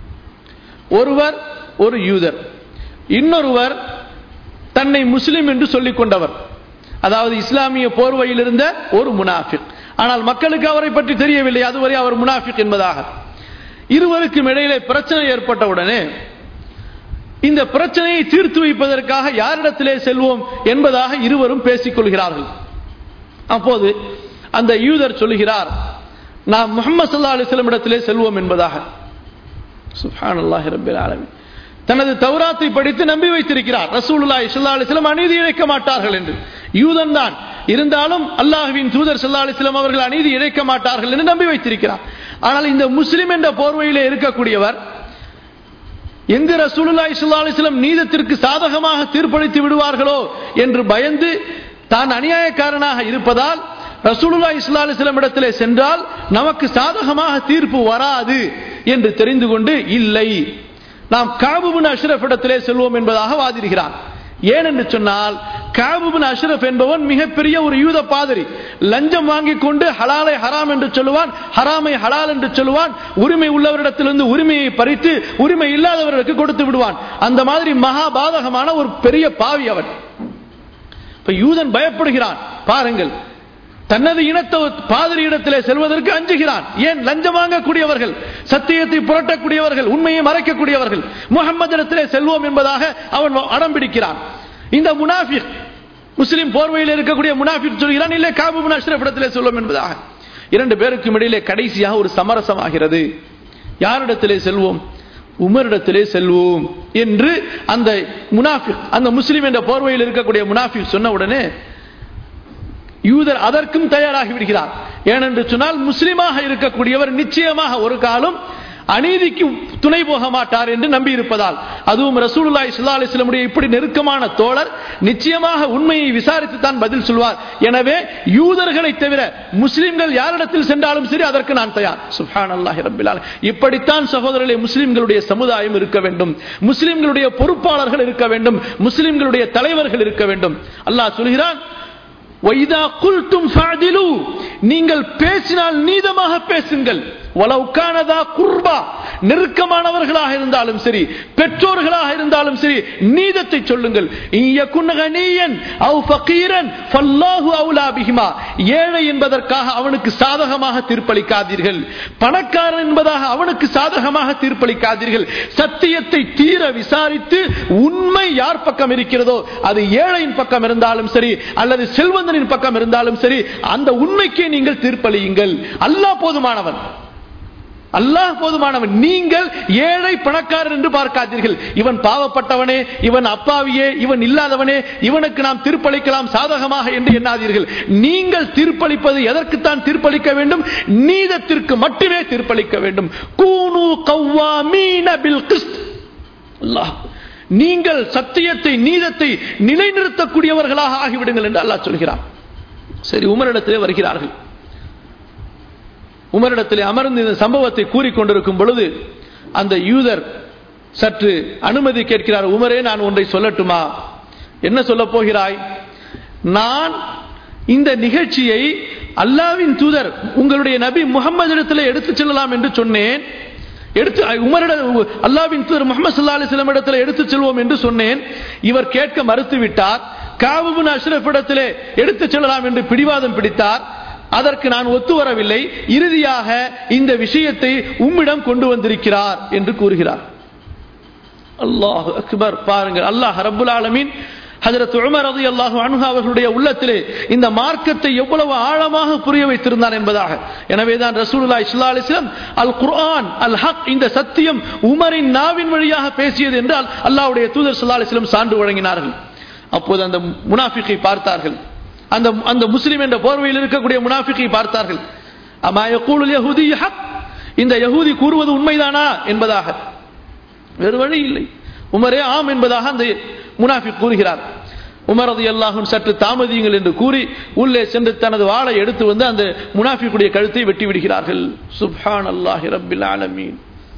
ஒருவர் ஒரு யூதர் இன்னொருவர் தன்னை முஸ்லிம் என்று சொல்லிக் கொண்டவர் அதாவது இஸ்லாமிய போர்வையில் இருந்த ஒரு முனாஃபிக் ஆனால் மக்களுக்கு அவரை பற்றி தெரியவில்லை அதுவரை அவர் முனாஃபிக் என்பதாக இருவருக்கும் இடையிலே பிரச்சனை ஏற்பட்டவுடனே இந்த பிரச்சனையை தீர்த்து வைப்பதற்காக யாரிடத்திலே செல்வோம் என்பதாக இருவரும் பேசிக் கொள்கிறார்கள் அப்போது அந்த யூதர் சொல்லுகிறார் நாம் முகமது சல்லா அலிஸ்லம் இடத்திலே செல்வோம் என்பதாக சுஹான் அல்லாஹி ரபில் ஆலமி தனது தௌராத்தை படித்து நம்பி வைத்திருக்கிறார் ரசூலுல்லா இஸ்லா அலிஸ்லம் அநீதி இழைக்க மாட்டார்கள் என்று யூதன் தான் இருந்தாலும் அல்லாஹுவின் தூதர் சல்லா அலிஸ்லாம் அவர்கள் அநீதி இழைக்க மாட்டார்கள் என்று நம்பி வைத்திருக்கிறார் ஆனால் இந்த முஸ்லிம் என்ற போர்வையிலே இருக்கக்கூடியவர் எங்கு ரசூலுல்லா இஸ்லா அலிஸ்லாம் நீதத்திற்கு சாதகமாக தீர்ப்பளித்து விடுவார்களோ என்று பயந்து தான் அநியாயக்காரனாக இருப்பதால் ரசூலுல்லா இஸ்லா அலிஸ்லாம் இடத்திலே சென்றால் நமக்கு சாதகமாக தீர்ப்பு வராது என்று தெரிந்து கொண்டு இல்லை நாம் காபுபின் அஷ்ரப் இடத்திலே செல்வோம் என்பதாக வாதிடுகிறான் ஏன் என்று சொன்னால் காபுபின் அஷ்ரப் என்பவன் மிகப்பெரிய ஒரு யூத பாதிரி லஞ்சம் வாங்கி கொண்டு ஹலாலை ஹராம் என்று சொல்லுவான் ஹராமை ஹலால் என்று சொல்லுவான் உரிமை உள்ளவரிடத்திலிருந்து உரிமையை பறித்து உரிமை இல்லாதவர்களுக்கு கொடுத்து விடுவான் அந்த மாதிரி மகா பாதகமான ஒரு பெரிய பாவி அவன் இப்ப யூதன் பயப்படுகிறான் பாருங்கள் தனது இனத்த பாதிரி இடத்திலே செல்வதற்கு அஞ்சுகிறான் ஏன் லஞ்சம் வாங்கக்கூடியவர்கள் சத்தியத்தை புரட்டக்கூடியவர்கள் உண்மையை மறைக்கக்கூடியவர்கள் முகமது இடத்திலே செல்வோம் என்பதாக அவன் அடம் பிடிக்கிறான் இந்த முனாஃபிக் முஸ்லிம் போர்வையில் இருக்கக்கூடிய முனாஃபிக் சொல்கிறான் இல்லை காபு அஷ்ரப் இடத்திலே செல்வோம் என்பதாக இரண்டு பேருக்கும் இடையிலே கடைசியாக ஒரு சமரசமாகிறது யாரிடத்திலே செல்வோம் உமரிடத்திலே செல்வோம் என்று அந்த முனாஃபிக் அந்த முஸ்லிம் என்ற போர்வையில் இருக்கக்கூடிய முனாஃபிக் சொன்ன உடனே யூதர் அதற்கும் தயாராகி விடுகிறார் ஏனென்று சொன்னால் முஸ்லிமாக இருக்கக்கூடியவர் நிச்சயமாக ஒரு காலம் அநீதிக்கு துணை போக மாட்டார் என்று நம்பி இருப்பதால் அதுவும் ரசூலுல்லாய் சுல்லா அலிஸ்லமுடைய இப்படி நெருக்கமான தோழர் நிச்சயமாக உண்மையை விசாரித்து தான் பதில் சொல்வார் எனவே யூதர்களை தவிர முஸ்லிம்கள் யாரிடத்தில் சென்றாலும் சரி அதற்கு நான் தயார் சுஹான் அல்லாஹி ரபிலால் இப்படித்தான் சகோதரர்களே முஸ்லிம்களுடைய சமுதாயம் இருக்க வேண்டும் முஸ்லிம்களுடைய பொறுப்பாளர்கள் இருக்க வேண்டும் முஸ்லிம்களுடைய தலைவர்கள் இருக்க வேண்டும் அல்லாஹ் சொல்கிறான் நீங்கள் பேசினால் நீதமாக பேசுங்கள் குர்பா நெருக்கமானவர்களாக இருந்தாலும் சரி பெற்றோர்களாக இருந்தாலும் சரி நீதத்தை சொல்லுங்கள் ஏழை என்பதற்காக அவனுக்கு சாதகமாக தீர்ப்பளிக்காதீர்கள் பணக்காரன் என்பதாக அவனுக்கு சாதகமாக தீர்ப்பளிக்காதீர்கள் சத்தியத்தை தீர விசாரித்து உண்மை யார் பக்கம் இருக்கிறதோ அது ஏழையின் பக்கம் இருந்தாலும் சரி அல்லது செல்வந்தனின் பக்கம் இருந்தாலும் சரி அந்த உண்மைக்கே நீங்கள் தீர்ப்பளியுங்கள் அல்லாஹ் போதுமானவன் அல்லாஹ் போதுமானவன் நீங்கள் ஏழை பணக்காரன் என்று பார்க்காதீர்கள் இவன் பாவப்பட்டவனே இவன் அப்பாவியே இவன் இல்லாதவனே இவனுக்கு நாம் தீர்ப்பளிக்கலாம் சாதகமாக என்று எண்ணாதீர்கள் நீங்கள் தீர்ப்பளிப்பது எதற்குத்தான் தீர்ப்பளிக்க வேண்டும் நீதத்திற்கு மட்டுமே தீர்ப்பளிக்க வேண்டும் கூனு கவ்வாமீன பில் கிஸ்த் அல்லாஹ் நீங்கள் சத்தியத்தை நீதத்தை நிலைநிறுத்தக்கூடியவர்களாக ஆகிவிடுங்கள் என்று அல்லாஹ் சொல்கிறான் சரி உமரிடத்திலே வருகிறார்கள் உமரிடத்திலே அமர்ந்து இந்த சம்பவத்தை கூறிக்கொண்டிருக்கும் பொழுது அந்த யூதர் சற்று அனுமதி கேட்கிறார் உமரே நான் ஒன்றை சொல்லட்டுமா என்ன சொல்ல போகிறாய் நான் இந்த நிகழ்ச்சியை அல்லாவின் தூதர் உங்களுடைய நபி முகமது இடத்துல எடுத்துச் செல்லலாம் என்று சொன்னேன் எடுத்து உமரிட அல்லாவின் தூதர் முகமது சல்லா அலிஸ்லாம் இடத்துல எடுத்து செல்வோம் என்று சொன்னேன் இவர் கேட்க மறுத்து விட்டார் காபுபின் அஷ்ரப் இடத்திலே எடுத்து செல்லலாம் என்று பிடிவாதம் பிடித்தார் அதற்கு நான் ஒத்து வரவில்லை இறுதியாக இந்த விஷயத்தை உம்மிடம் கொண்டு வந்திருக்கிறார் என்று கூறுகிறார் அல்லாஹ் அக்பர் பாருங்கள் அல்லாஹ் ரப்புல் ஆலமீன் ஹஜரத் உமர் ரதி அல்லாஹு அன்ஹு அவர்களுடைய உள்ளத்திலே இந்த மார்க்கத்தை எவ்வளவு ஆழமாக புரிய வைத்திருந்தான் என்பதாக எனவே தான் ரசூலுல்லா இஸ்லா அலிஸ்லாம் அல் குர்ஆன் அல் ஹக் இந்த சத்தியம் உமரின் நாவின் வழியாக பேசியது என்று அல்லாஹ்வுடைய தூதர் ஸல்லல்லாஹு அலைஹி வஸல்லம் சான்று வழங்கினார்கள் அப்போது அந்த முனாஃபிக்கை பார்த்தார்கள் அந்த அந்த முஸ்லிம் என்ற போர்வையில் இருக்கக்கூடிய முனாஃபிக்கை பார்த்தார்கள் அமா யகூலுல் யஹூதி ஹக் இந்த யஹூதி கூறுவது உண்மைதானா என்பதாக வேறு வழி இல்லை உமரே ஆம் என்பதாக அந்த முனாஃபிக் கூறுகிறார் உமரது அல்லாஹும் சற்று தாமதியுங்கள் என்று கூறி உள்ளே சென்று தனது வாளை எடுத்து வந்து அந்த முனாஃபிக்குடைய கழுத்தை வெட்டி விடுகிறார்கள் சுப்ஹான் அல்லாஹி ரப்பில் ஆலமீன்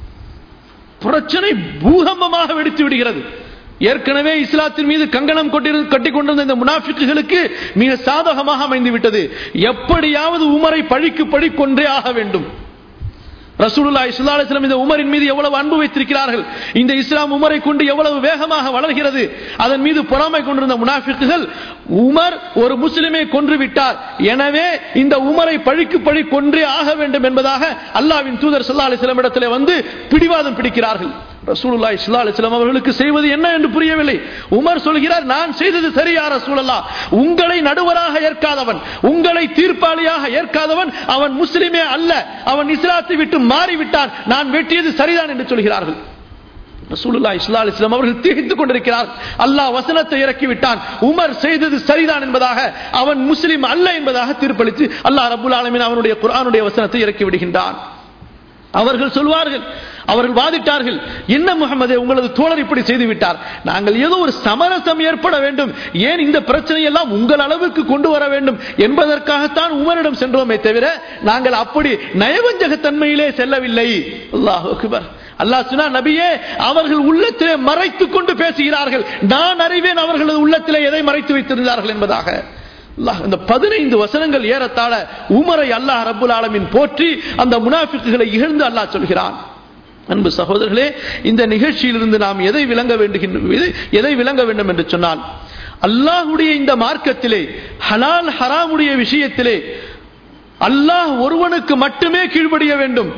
பிரச்சனை பூகம்பமாக வெடித்து விடுகிறது ஏற்கனவே இஸ்லாத்தின் மீது கங்கணம் கட்டி கொண்டிருந்த இந்த முனாஃபிக்குகளுக்கு மிக சாதகமாக அமைந்து விட்டது எப்படியாவது உமரை பழிக்கு பழி கொன்றே ஆக வேண்டும் ரசூலுல்லா இஸ்லாம் இந்த உமரின் மீது எவ்வளவு அன்பு வைத்திருக்கிறார்கள் இந்த இஸ்லாம் உமரை கொண்டு எவ்வளவு வேகமாக வளர்கிறது அதன் மீது பொறாமை கொண்டிருந்த முனாஃபிக்குகள் உமர் ஒரு முஸ்லிமை கொன்று விட்டார் எனவே இந்த உமரை பழிக்கு பழி கொன்றே ஆக வேண்டும் என்பதாக அல்லாவின் தூதர் சல்லா அலிஸ்லாம் இடத்துல வந்து பிடிவாதம் பிடிக்கிறார்கள் ரசூலுல்லா இஸ்லா அலிஸ்லாம் அவர்களுக்கு செய்வது என்ன என்று புரியவில்லை உமர் சொல்கிறார் நான் செய்தது சரியா ரசூலல்லா உங்களை நடுவராக ஏற்காதவன் உங்களை தீர்ப்பாளியாக ஏற்காதவன் அவன் முஸ்லிமே அல்ல அவன் இஸ்லாத்தை விட்டு மாறிவிட்டான் நான் வெட்டியது சரிதான் என்று சொல்கிறார்கள் ரசூலுல்லா இஸ்லா அலிஸ்லாம் அவர்கள் திகைத்துக் கொண்டிருக்கிறார் அல்லாஹ் வசனத்தை இறக்கி விட்டான் உமர் செய்தது சரிதான் என்பதாக அவன் முஸ்லிம் அல்ல என்பதாக தீர்ப்பளித்து அல்லாஹ் ரபுல் ஆலமின் அவனுடைய குரானுடைய வசனத்தை இறக்கி விடுகின்றான் அவர்கள் சொல்வார்கள் அவர்கள் வாதிட்டார்கள் என்ன முகமது உங்களது தோழர் இப்படி செய்து விட்டார் நாங்கள் ஏதோ ஒரு சமரசம் ஏற்பட வேண்டும் ஏன் இந்த பிரச்சனை எல்லாம் உங்கள் அளவுக்கு கொண்டு வர வேண்டும் என்பதற்காகத்தான் உமரிடம் சென்றோமே தவிர நாங்கள் அப்படி நயவஞ்சகத்தன்மையிலே செல்லவில்லை அல்லாஹ் அக்பர் அல்லாஹ் சொன்னா நபியே அவர்கள் உள்ளத்திலே மறைத்துக் கொண்டு பேசுகிறார்கள் நான் அறிவேன் அவர்களது உள்ளத்திலே எதை மறைத்து வைத்திருந்தார்கள் என்பதாக இந்த பதினைந்து வசனங்கள் ஏறத்தாழ உமரை அல்லாஹ் ரபுல் ஆலமின் போற்றி அந்த முனாஃபிக்குகளை இகழ்ந்து அல்லாஹ் சொல்கிறான் அன்பு சகோதரர்களே இந்த நிகழ்ச்சியிலிருந்து நாம் எதை விளங்க வேண்டுகின்ற எதை விளங்க வேண்டும் என்று சொன்னால் அல்லாஹுடைய இந்த மார்க்கத்திலே ஹலால் ஹராமுடைய விஷயத்திலே அல்லாஹ் ஒருவனுக்கு மட்டுமே கீழ்ப்படிய வேண்டும்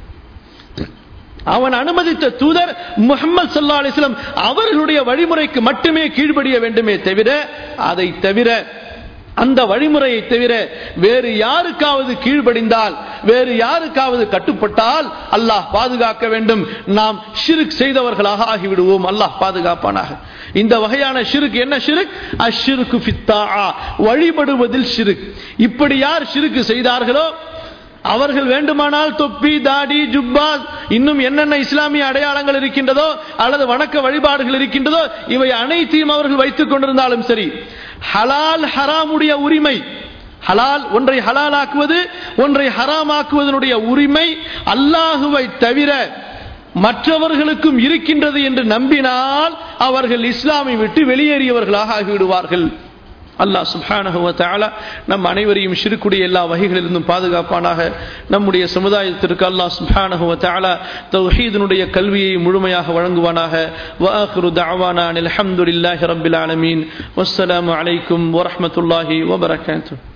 அவன் அனுமதித்த தூதர் முகமது சல்லா அலிஸ்லாம் அவர்களுடைய வழிமுறைக்கு மட்டுமே கீழ்ப்படிய வேண்டுமே தவிர அதை தவிர அந்த வழிமுறையை தவிர வேறு யாருக்காவது கீழ்ப்படிந்தால் வேறு யாருக்காவது கட்டுப்பட்டால் அல்லாஹ் பாதுகாக்க வேண்டும் நாம் ஷிருக் செய்தவர்களாக ஆகிவிடுவோம் அல்லாஹ் பாதுகாப்பானாக இந்த வகையான ஷிருக் என்ன ஷிருக் அஷிருக்கு ஃபித்தா வழிபடுவதில் ஷிருக் இப்படி யார் ஷிருக்கு செய்தார்களோ அவர்கள் வேண்டுமானால் தொப்பி தாடி ஜுப்பா இன்னும் என்னென்ன இஸ்லாமிய அடையாளங்கள் இருக்கின்றதோ அல்லது வணக்க வழிபாடுகள் இருக்கின்றதோ இவை அனைத்தையும் அவர்கள் வைத்துக் கொண்டிருந்தாலும் சரி ஹலால் ஹராமுடைய உரிமை ஹலால் ஒன்றை ஹலாலாக்குவது ஒன்றை ஹராமாக்குவதனுடைய உரிமை அல்லாஹுவை தவிர மற்றவர்களுக்கும் இருக்கின்றது என்று நம்பினால் அவர்கள் இஸ்லாமை விட்டு வெளியேறியவர்களாக ஆகிவிடுவார்கள் அல்லாஹ் சுப்ஹானஹுவ தஆலா நம் அனைவரையும் ஷிருக்குடைய எல்லா வகைகளிலிருந்தும் பாதுகாப்பானாக நம்முடைய சமுதாயத்திற்கு அல்லாஹ் சுப்ஹானஹுவ தஆலா தௌஹீதினுடைய கல்வியை முழுமையாக வழங்குவானாக வஆகிரு தஅவானா அல்ஹம்துலில்லாஹி ரப்பில் ஆலமீன் வஸ்ஸலாமு அலைக்கும் வரஹ்மத்துல்லாஹி வபரகாத்துஹு